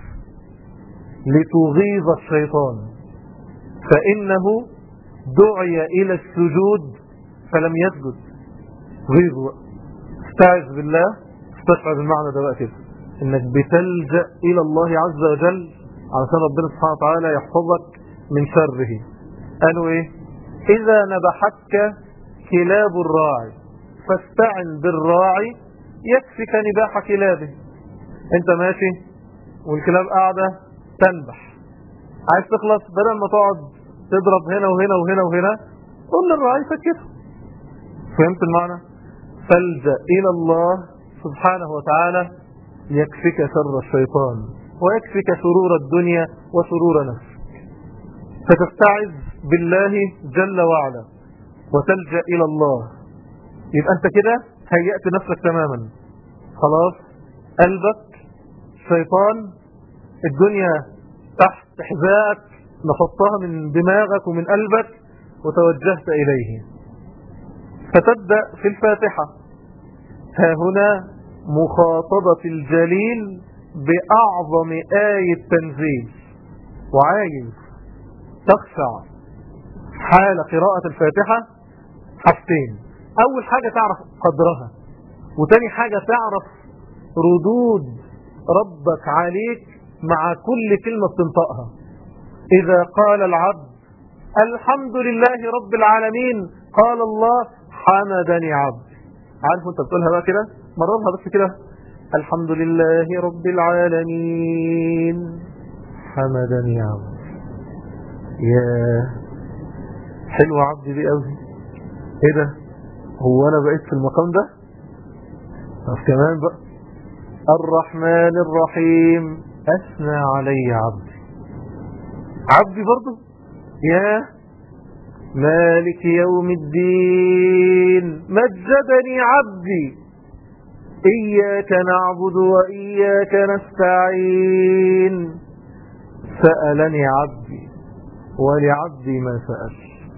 لتغيظ الشيطان فإنه دعي إلى السجود فلم يسجد غيظ استعذ بالله استشعر المعنى ده بقى كده انك بتلجأ الى الله عز وجل علشان ربنا سبحانه وتعالى يحفظك من شره قالوا ايه إذا نبحتك كلاب الراعي فاستعن بالراعي يكفيك نباح كلابه انت ماشي والكلاب قاعدة تنبح عايز تخلص بدل ما تقعد تضرب هنا وهنا وهنا وهنا قل للراعي سكته فهمت المعنى فالجأ إلى الله سبحانه وتعالى يكفيك شر الشيطان ويكفيك شرور الدنيا وشرور نفسك فتستعذ بالله جل وعلا وتلجأ إلى الله يبقى أنت كده هيأت نفسك تماما خلاص قلبك شيطان الدنيا تحت حذائك نفضتها من دماغك ومن قلبك وتوجهت إليه فتبدأ في الفاتحة ها هنا مخاطبة الجليل بأعظم آية تنزيل وعايز تخشع حال قراءة الفاتحة حاجتين أول حاجة تعرف قدرها وتاني حاجة تعرف ردود ربك عليك مع كل كلمة بتنطقها إذا قال العبد الحمد لله رب العالمين قال الله حمدني عبدي عارف انت بتقولها بقى كده مررها بس كده الحمد لله رب العالمين حمدني عبدي يا حلو عبدي دي قوي ايه ده هو انا بقيت في المقام ده طب كمان بقى الرحمن الرحيم اثنى علي عبدي عبدي برضه يا مالك يوم الدين مجدني عبدي إياك نعبد وإياك نستعين سألني عبدي ولعبدي ما سأل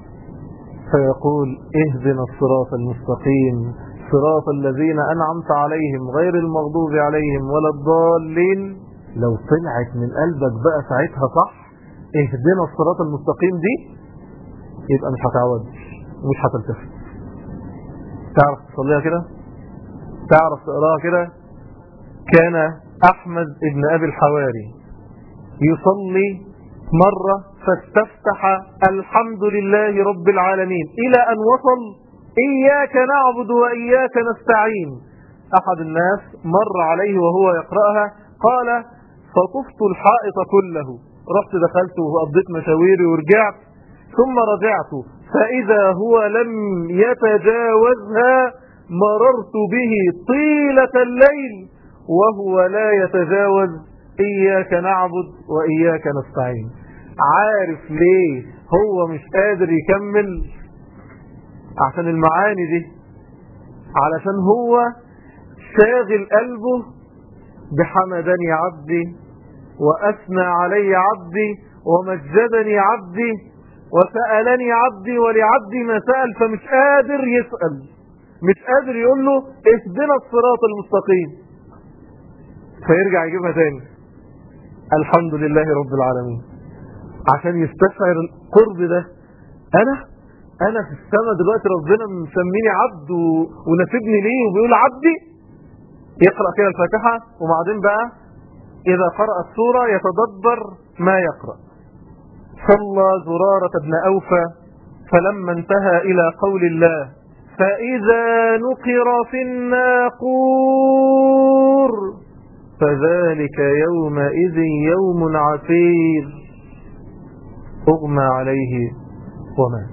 فيقول اهدنا الصراط المستقيم صراط الذين أنعمت عليهم غير المغضوب عليهم ولا الضالين لو طلعت من قلبك بقى ساعتها صح اهدنا الصراط المستقيم دي يبقى مش هتعود ومش هتلتفت تعرف تصليها كده تعرف تقراها كده كان أحمد ابن أبي الحواري يصلي مرة فاستفتح الحمد لله رب العالمين إلى أن وصل إياك نعبد وإياك نستعين أحد الناس مر عليه وهو يقرأها قال فطفت الحائط كله رحت دخلت وقضيت مشاويري ورجعت ثم رجعت فإذا هو لم يتجاوزها مررت به طيلة الليل وهو لا يتجاوز إياك نعبد وإياك نستعين عارف ليه هو مش قادر يكمل عشان المعاني دي علشان هو شاغل قلبه بحمدني عبدي وأثنى علي عبدي ومجدني عبدي وسألني عبدي ولعبدي ما سأل فمش قادر يسأل مش قادر يقول له اهدنا الصراط المستقيم فيرجع يجيبها تاني الحمد لله رب العالمين عشان يستشعر القرب ده انا انا في السماء دلوقتي ربنا مسميني عبد ونسبني ليه وبيقول عبدي يقرأ كده الفاتحة وبعدين بقى إذا قرأ السورة يتدبر ما يقرأ صلى زرارة بن أوفى فلما انتهى إلى قول الله فإذا نقر في الناقور فذلك يومئذ يوم عسير أغمى عليه ومات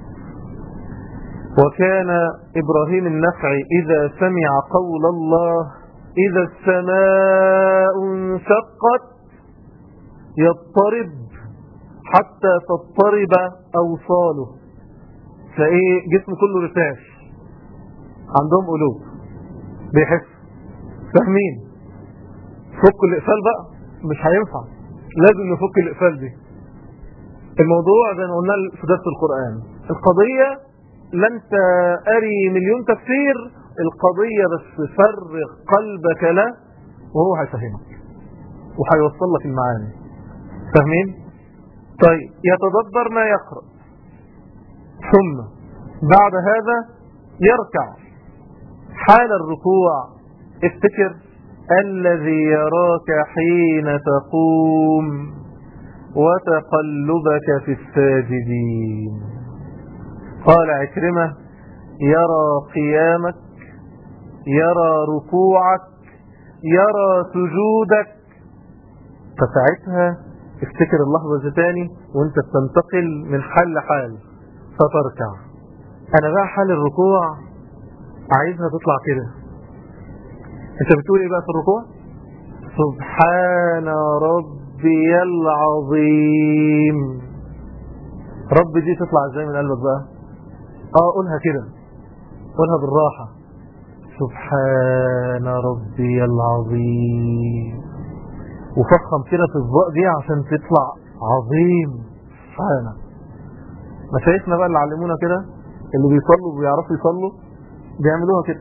وكان إبراهيم النخعي إذا سمع قول الله إذا السماء انشقت يضطرب حتى تضطرب أوصاله تلاقيه جسمه كله رتاش عندهم قلوب بيحس فاهمين فك الإقفال بقى مش هينفع لازم نفك الإقفال دي الموضوع زي ما قلنا في درس القرآن القضية لن تأري مليون تفسير القضية بس فرغ قلبك له وهو هيفهمك وهيوصل لك المعاني فاهمين؟ طيب يتدبر ما يقرأ ثم بعد هذا يركع حال الركوع افتكر الذي يراك حين تقوم وتقلبك في الساجدين قال عكرمة يرى قيامك يرى ركوعك يرى سجودك فساعتها افتكر اللحظة دي تاني وانت بتنتقل من حال لحال فتركع انا بقى حال الركوع عايزها تطلع كده انت بتقول ايه بقى في الركوع سبحان ربي العظيم رب دي تطلع ازاي من قلبك بقى اه قولها كده قولها بالراحة سبحان ربي العظيم وفخم كده في الضاء دي عشان تطلع عظيم سبحانه مشايخنا بقى اللي علمونا كده اللي بيصلوا وبيعرفوا يصلوا بيعملوها كده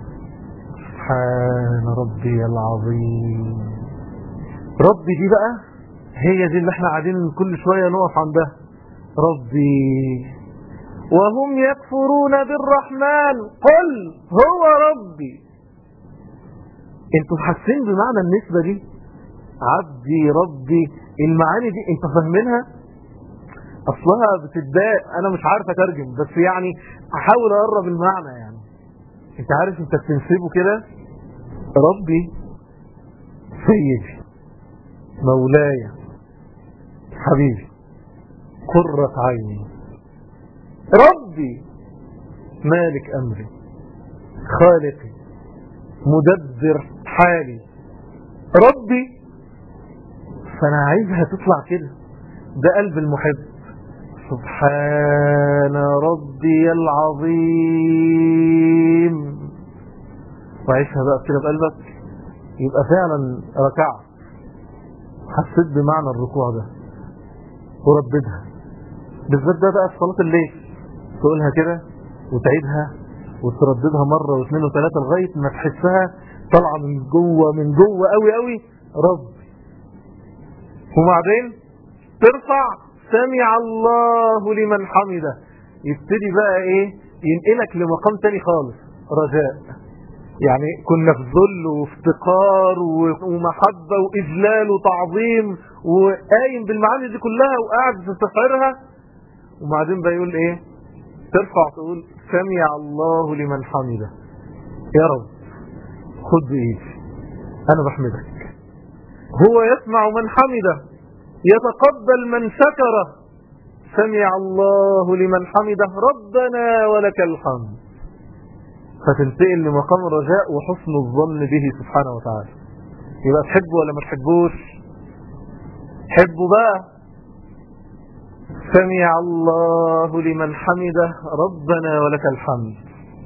سبحان ربي العظيم ربي دي بقى هي دي اللي احنا قاعدين كل شوية نقف عندها ربي وهم يكفرون بالرحمن قل هو ربي انتوا حاسين بمعنى النسبة دي عبدي ربي المعاني دي انتوا فاهمينها اصلها بتتضايق انا مش عارف اترجم بس يعني احاول اقرب المعنى يعني انت عارف انت بتنسبه كده ربي سيدي مولاي حبيبي قرة عيني ربي مالك أمري خالقي مدبر حالي ربي فأنا عايزها تطلع كده ده قلب المحب سبحان ربي العظيم وعيشها بقى كده بقلبك يبقى فعلا ركعت حسيت بمعنى الركوع ده ورددها بالذات ده بقى في صلاة الليل تقولها كده وتعيدها وترددها مرة واثنين وثلاثة لغاية ما تحسها طالعة من جوه من جوه قوي قوي رب وبعدين ترفع سمع الله لمن حمده يبتدي بقى ايه ينقلك لمقام تاني خالص رجاء يعني كنا في ذل وافتقار ومحبة وإجلال وتعظيم وقايم بالمعاني دي كلها وقاعد تستشعرها وبعدين بقى يقول ايه ترفع تقول سمع الله لمن حمده يا رب خد بإيدي أنا بحمدك هو يسمع من حمده يتقبل من شكر سمع الله لمن حمده ربنا ولك الحمد فتنتقل لمقام الرجاء وحسن الظن به سبحانه وتعالى يبقى تحبه ولا ما تحبوش حبه بقى سمع الله لمن حمده ربنا ولك الحمد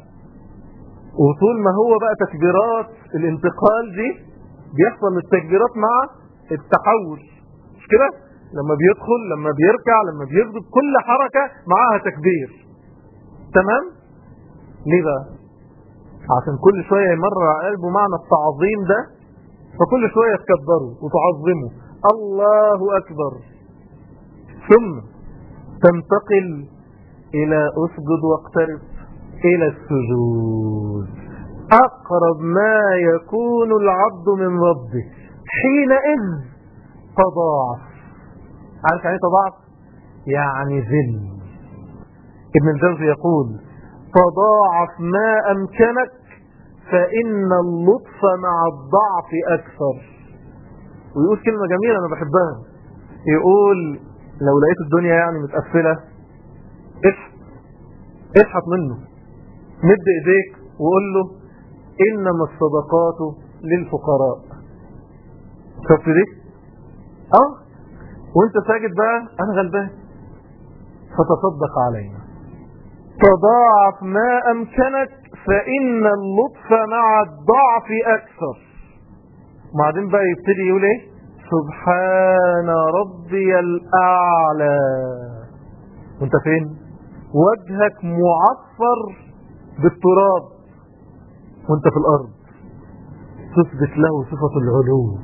وطول ما هو بقى تكبيرات الانتقال دي بيحصل التكبيرات مع التحول مش كده لما بيدخل لما بيركع لما بيسجد كل حركة معاها تكبير تمام ليه بقى عشان كل شوية يمر على قلبه معنى التعظيم ده فكل شوية تكبره وتعظمه الله أكبر ثم تنتقل إلى أسجد واقترب إلى السجود أقرب ما يكون العبد من ربه حينئذ تضاعف عارف يعني تضاعف يعني ذل ابن الجوزي يقول تضاعف ما أمكنك فإن اللطف مع الضعف أكثر ويقول كلمة جميلة أنا بحبها يقول لو لقيت الدنيا يعني متقفلة اشحت اشحت منه مد ايديك وقول له انما الصدقات للفقراء شفت دي اه وانت ساجد بقى انا غلبان فتصدق علينا تضاعف ما امكنك فان اللطف مع الضعف اكثر وبعدين بقى يبتدي يقول ايه سبحان ربي الاعلى وانت فين وجهك معصر بالتراب وانت في الارض تثبت له صفة العلو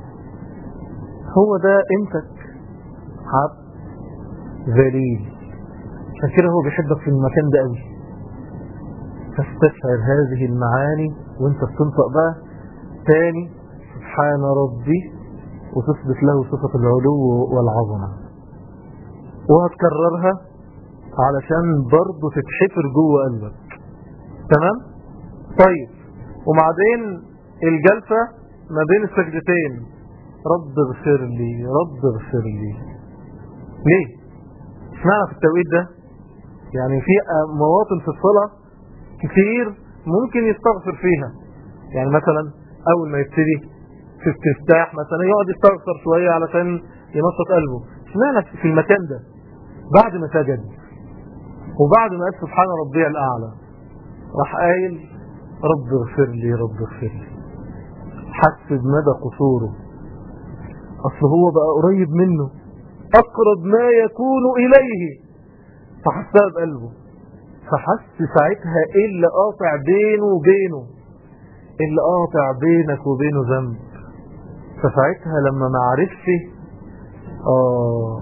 هو ده قيمتك عبد ذليل عشان كده هو بيحبك في المكان ده قوي تستشعر هذه المعاني وانت بتنطق بقى تاني سبحان ربي وتثبت له صفة العلو والعظمة وهتكررها علشان برضه تتحفر جوه قلبك تمام طيب وبعدين الجلسة ما بين السجدتين رب اغفر لي رب اغفر لي ليه اشمعنى في التوقيت ده يعني في مواطن في الصلاة كتير ممكن يستغفر فيها يعني مثلا اول ما يبتدي في استفتاح مثلا يقعد يستغفر شوية علشان ينشط قلبه اشمعنى في المكان ده بعد ما سجد وبعد ما قال سبحان ربي الأعلى راح قايل رب اغفر لي رب اغفر لي حس بمدى قصوره أصل هو بقى قريب منه أقرب ما يكون إليه فحسها بقلبه فحس ساعتها إيه اللي قاطع بينه وبينه إيه اللي قاطع بينك وبينه ذنب فساعتها لما ما عرفش آه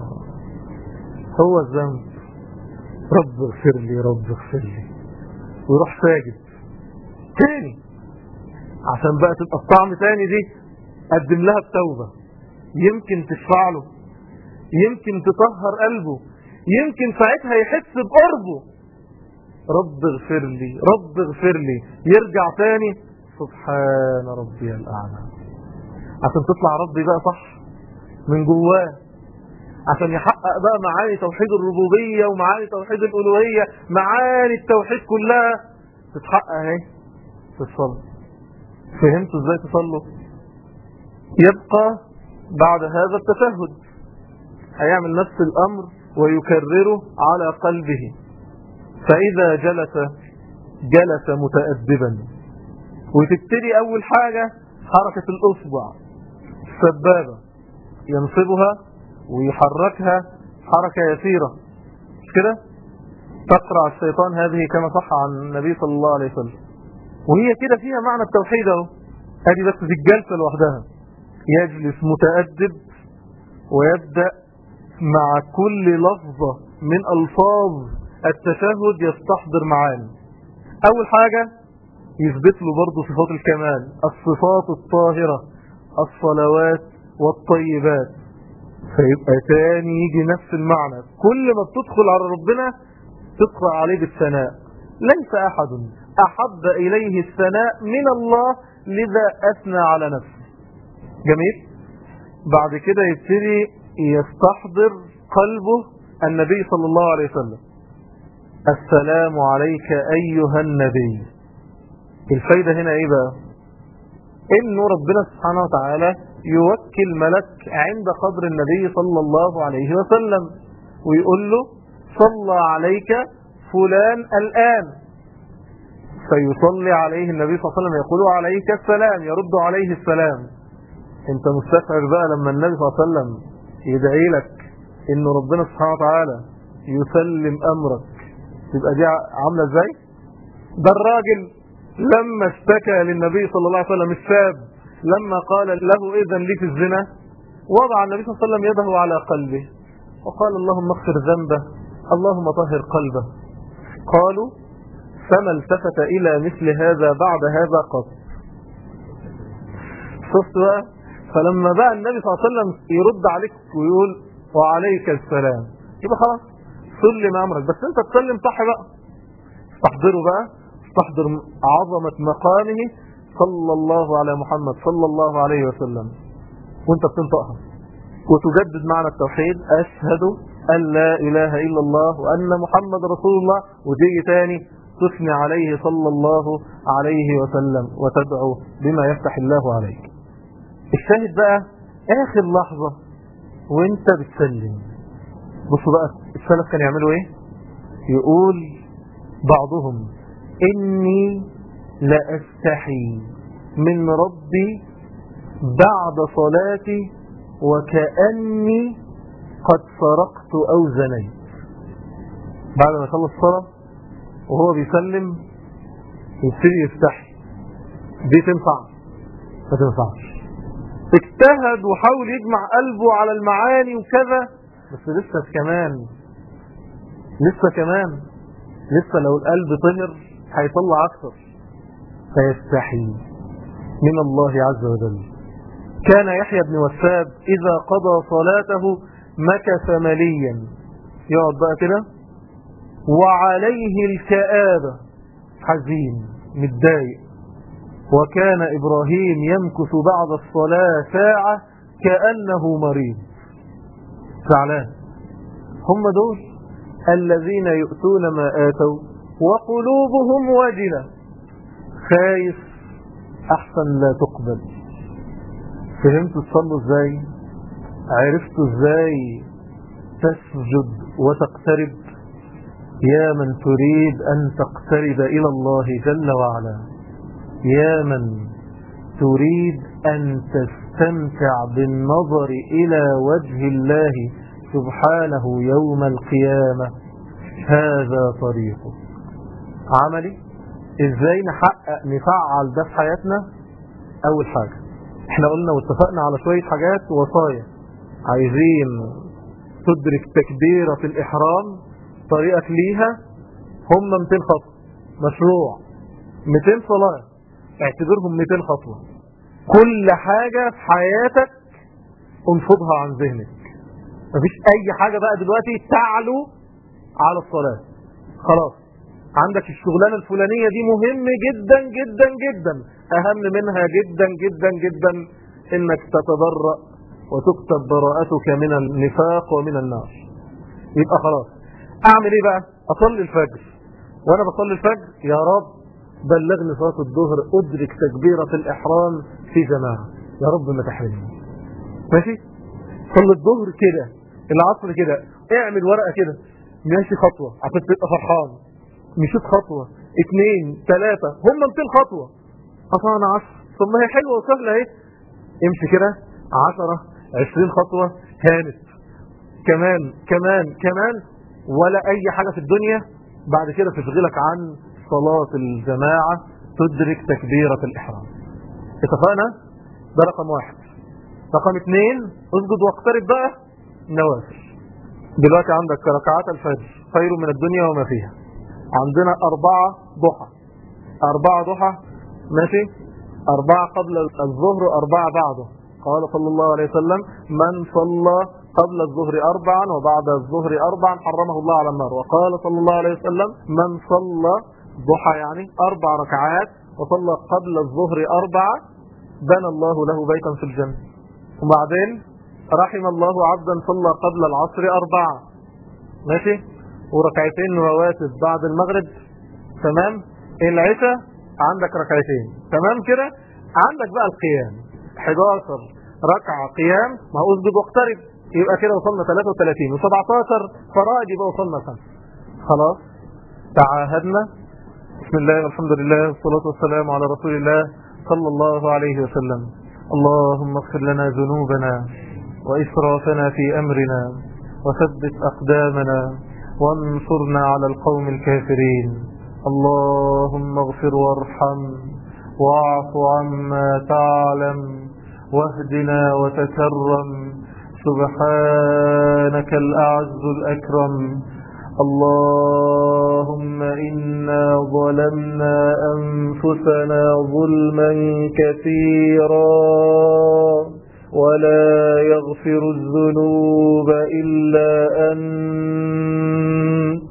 هو الذنب رب اغفر لي رب اغفر لي ويروح ساجد تاني عشان بقى تبقى الطعم تاني دي قدم لها التوبة يمكن تشفع له يمكن تطهر قلبه يمكن ساعتها يحس بقربه رب اغفر لي رب اغفر لي يرجع تاني سبحان ربي الأعلى عشان تطلع ربي بقى صح من جواه عشان يحقق بقى معاني توحيد الربوبية ومعاني توحيد الألوهية معاني التوحيد كلها تتحقق اهي في الصلاة فهمتوا ازاي تصلوا يبقى بعد هذا التشهد هيعمل نفس الأمر ويكرره على قلبه فإذا جلس جلس متأدبا وتبتدي أول حاجة حركة الأصبع السبابة ينصبها ويحركها حركة يسيرة مش كده تقرع الشيطان هذه كما صح عن النبي صلى الله عليه وسلم وهي كده فيها معنى التوحيد اهو ادي بس في الجلسة لوحدها يجلس متأدب ويبدأ مع كل لفظة من ألفاظ التشهد يستحضر معاني أول حاجة يثبت له برضه صفات الكمال الصفات الطاهرة الصلوات والطيبات فيبقى تاني يجي نفس المعنى كل ما بتدخل على ربنا تقرأ عليه بالثناء ليس أحد أحب إليه الثناء من الله لذا أثنى على نفسه جميل بعد كده يبتدي يستحضر قلبه النبي صلى الله عليه وسلم السلام عليك أيها النبي الفايدة هنا ايه بقى انه ربنا سبحانه وتعالى يوكل ملك عند قبر النبي صلى الله عليه وسلم ويقول له صلى عليك فلان الآن فيصلي عليه النبي صلى الله عليه وسلم يقول عليك السلام يرد عليه السلام انت مستشعر بقى لما النبي صلى الله عليه وسلم يدعي لك ان ربنا سبحانه وتعالى يسلم امرك تبقى دي عاملة ازاي ده الراجل لما اشتكى للنبي صلى الله عليه وسلم الشاب لما قال له اذن لي في الزنا وضع النبي صلى الله عليه وسلم يده على قلبه وقال اللهم اغفر ذنبه اللهم طهر قلبه قالوا فما التفت الى مثل هذا بعد هذا قط شفت بقى فلما بقى النبي صلى الله عليه وسلم يرد عليك ويقول وعليك السلام يبقى خلاص سلم امرك بس انت تسلم صح بقى استحضره بقى استحضر عظمة مقامه صلى الله على محمد صلى الله عليه وسلم وانت بتنطقها وتجدد معنى التوحيد اشهد ان لا اله الا الله وان محمد رسول الله وتيجي تاني تثني عليه صلى الله عليه وسلم وتدعو بما يفتح الله عليك الشاهد بقى اخر لحظة وانت بتسلم بصوا بقى السلف كان يعملوا ايه يقول بعضهم اني لأستحي من ربي بعد صلاتي وكأني قد سرقت او زنيت بعد ما يخلص الصلاة وهو بيسلم يبتدي يستحي دي تنفع ما تنفعش اجتهد وحاول يجمع قلبه على المعاني وكذا بس لسه كمان لسه كمان لسه لو القلب طهر هيطلع اكثر فيستحي من الله عز وجل كان يحيى بن وساب اذا قضى صلاته مكث مليا يقعد بقى كده وعليه الكآبة حزين متضايق وكان إبراهيم يمكث بعد الصلاة ساعة كأنه مريض زعلان هم دول الذين يؤتون ما آتوا وقلوبهم وجلة خايف أحسن لا تقبل فهمتوا تصلوا ازاي عرفتوا ازاي تسجد وتقترب يا من تريد أن تقترب إلى الله جل وعلا يا من تريد أن تستمتع بالنظر إلى وجه الله سبحانه يوم القيامة هذا طريقه عملي ازاي نحقق نفعل ده في حياتنا اول حاجة احنا قلنا واتفقنا على شوية حاجات وصايا عايزين تدرك تكبيرة الإحرام طريقك ليها هم 200 خطوة مشروع 200 صلاة اعتبرهم 200 خطوة كل حاجة في حياتك انفضها عن ذهنك مفيش اي حاجة بقى دلوقتي تعلو على الصلاة خلاص عندك الشغلانة الفلانية دي مهم جدا جدا جدا أهم منها جدا جدا جدا إنك تتبرأ وتكتب براءتك من النفاق ومن النار يبقى خلاص أعمل إيه بقى أصلي الفجر وأنا بصلي الفجر يا رب بلغني صلاة الظهر أدرك تكبيرة الإحرام في جماعة يا رب ما تحرمني ماشي صلي الظهر كده العصر كده اعمل ورقة كده ماشي خطوة عشان تبقى فرحان مشيت خطوة اثنين ثلاثة هم 200 خطوة قطعنا عشر ثم هي حلوة وسهلة اهي امشي كده عشرة عشرين خطوة هانت كمان كمان كمان ولا اي حاجة في الدنيا بعد كده تشغلك عن صلاة الجماعة تدرك تكبيرة الإحرام اتفقنا ده رقم واحد رقم اثنين اسجد واقترب بقى نوافل دلوقتي عندك ركعات الفجر خير من الدنيا وما فيها عندنا أربعة ضحى أربعة ضحى ماشي أربعة قبل الظهر أربعة بعده قال صلى الله عليه وسلم من صلى قبل الظهر أربعا وبعد الظهر أربعا حرمه الله على النار وقال صلى الله عليه وسلم من صلى ضحى يعني أربع ركعات وصلى قبل الظهر أربعة بنى الله له بيتا في الجنة وبعدين رحم الله عبدا صلى قبل العصر أربعة ماشي وركعتين رواتب بعد المغرب تمام العشاء عندك ركعتين تمام كده عندك بقى القيام 11 ركعة قيام ما هو اسجد واقترب يبقى كده وصلنا 33 و17 فرائض يبقى وصلنا 5 خلاص تعاهدنا بسم الله والحمد لله والصلاة والسلام على رسول الله صلى الله عليه وسلم اللهم اغفر لنا ذنوبنا وإسرافنا في أمرنا وثبت أقدامنا وانصرنا على القوم الكافرين اللهم اغفر وارحم واعف عما تعلم واهدنا وتكرم سبحانك الأعز الأكرم اللهم إنا ظلمنا أنفسنا ظلما كثيرا ولا يغفر الذنوب إلا أنت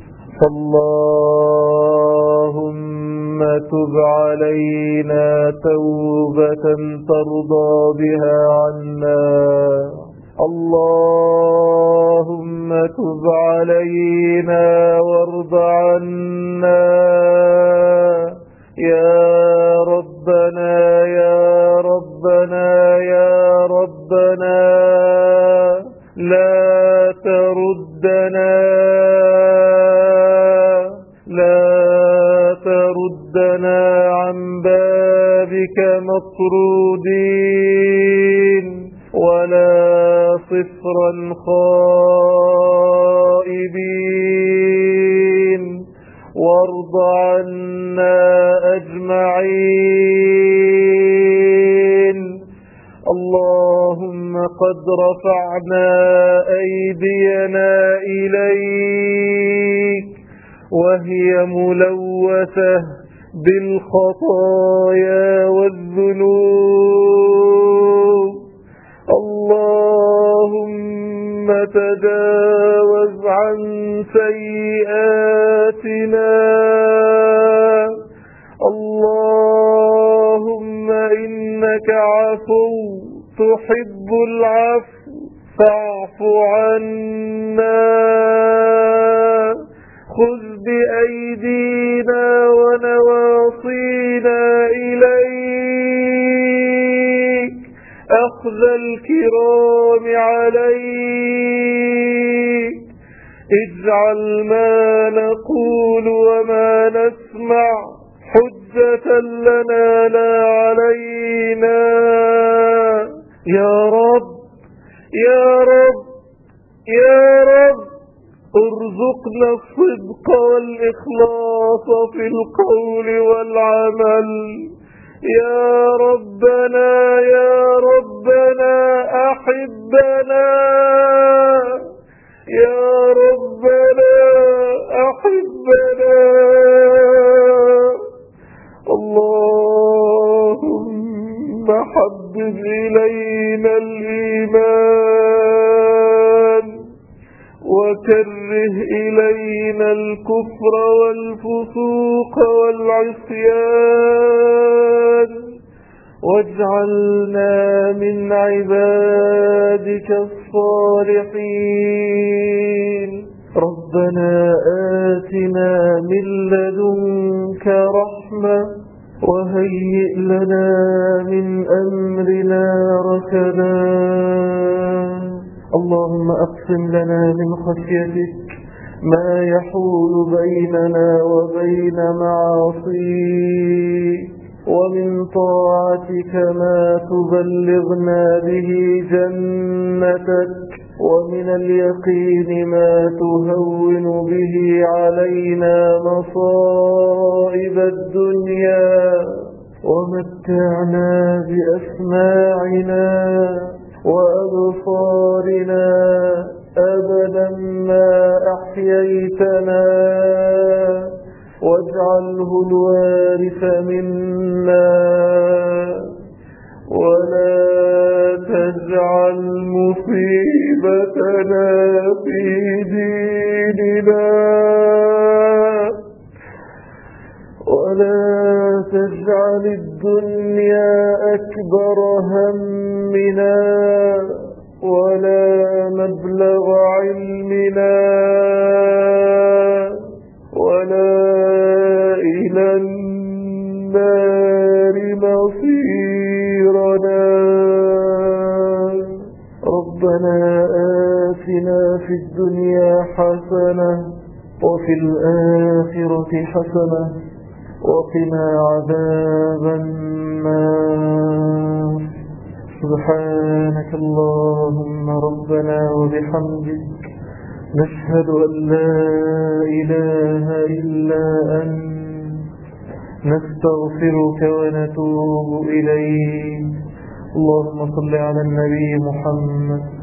اللهم تب علينا توبة ترضى بها عنا اللهم تب علينا وارض عنا يا ربنا يا ربنا يا ربنا لا تردنا لا تردنا عن بابك مطرودين ولا صفرا خائبين وارض عنا أجمعين اللهم قد رفعنا أيدينا إليك وهي ملوثة بالخطايا والذنوب اللهم تجاوز عن سيئاتنا اللهم إنك عفو تحب العفو فاعف عنا خذ بأيدينا ونواصينا إليك أخذ الكرام عليك اجعل ما نقول وما نسمع حجة لنا لا علينا يا رب يا رب يا رب ارزقنا الصدق والإخلاص في القول والعمل يا ربنا يا ربنا أحبنا يا ربنا أحبنا اللهم حبب إلينا الإيمان وكره إلينا الكفر والفسوق والعصيان واجعلنا من عبادك الصالحين ربنا آتنا من لدنك رحمة وهيئ لنا من أمرنا ركدا اللهم أقسم لنا من خشيتك ما يحول بيننا وبين معاصيك ومن طاعتك ما تبلغنا به جنتك ومن اليقين ما تهون به علينا مصائب الدنيا ومتعنا بأسماعنا وأبصارنا أبدا ما أحييتنا واجعله الوارث منا ولا تجعل مصيبتنا في ديننا ولا تجعل الدنيا أكبر همنا ولا مبلغ علمنا ولا إلى النار مصيرنا ربنا آتنا في الدنيا حسنة وفي الآخرة حسنة وقنا عذاب النار سبحانك اللهم ربنا وبحمدك نشهد أن لا إله إلا أنت نستغفرك ونتوب إليك اللهم صل على النبي محمد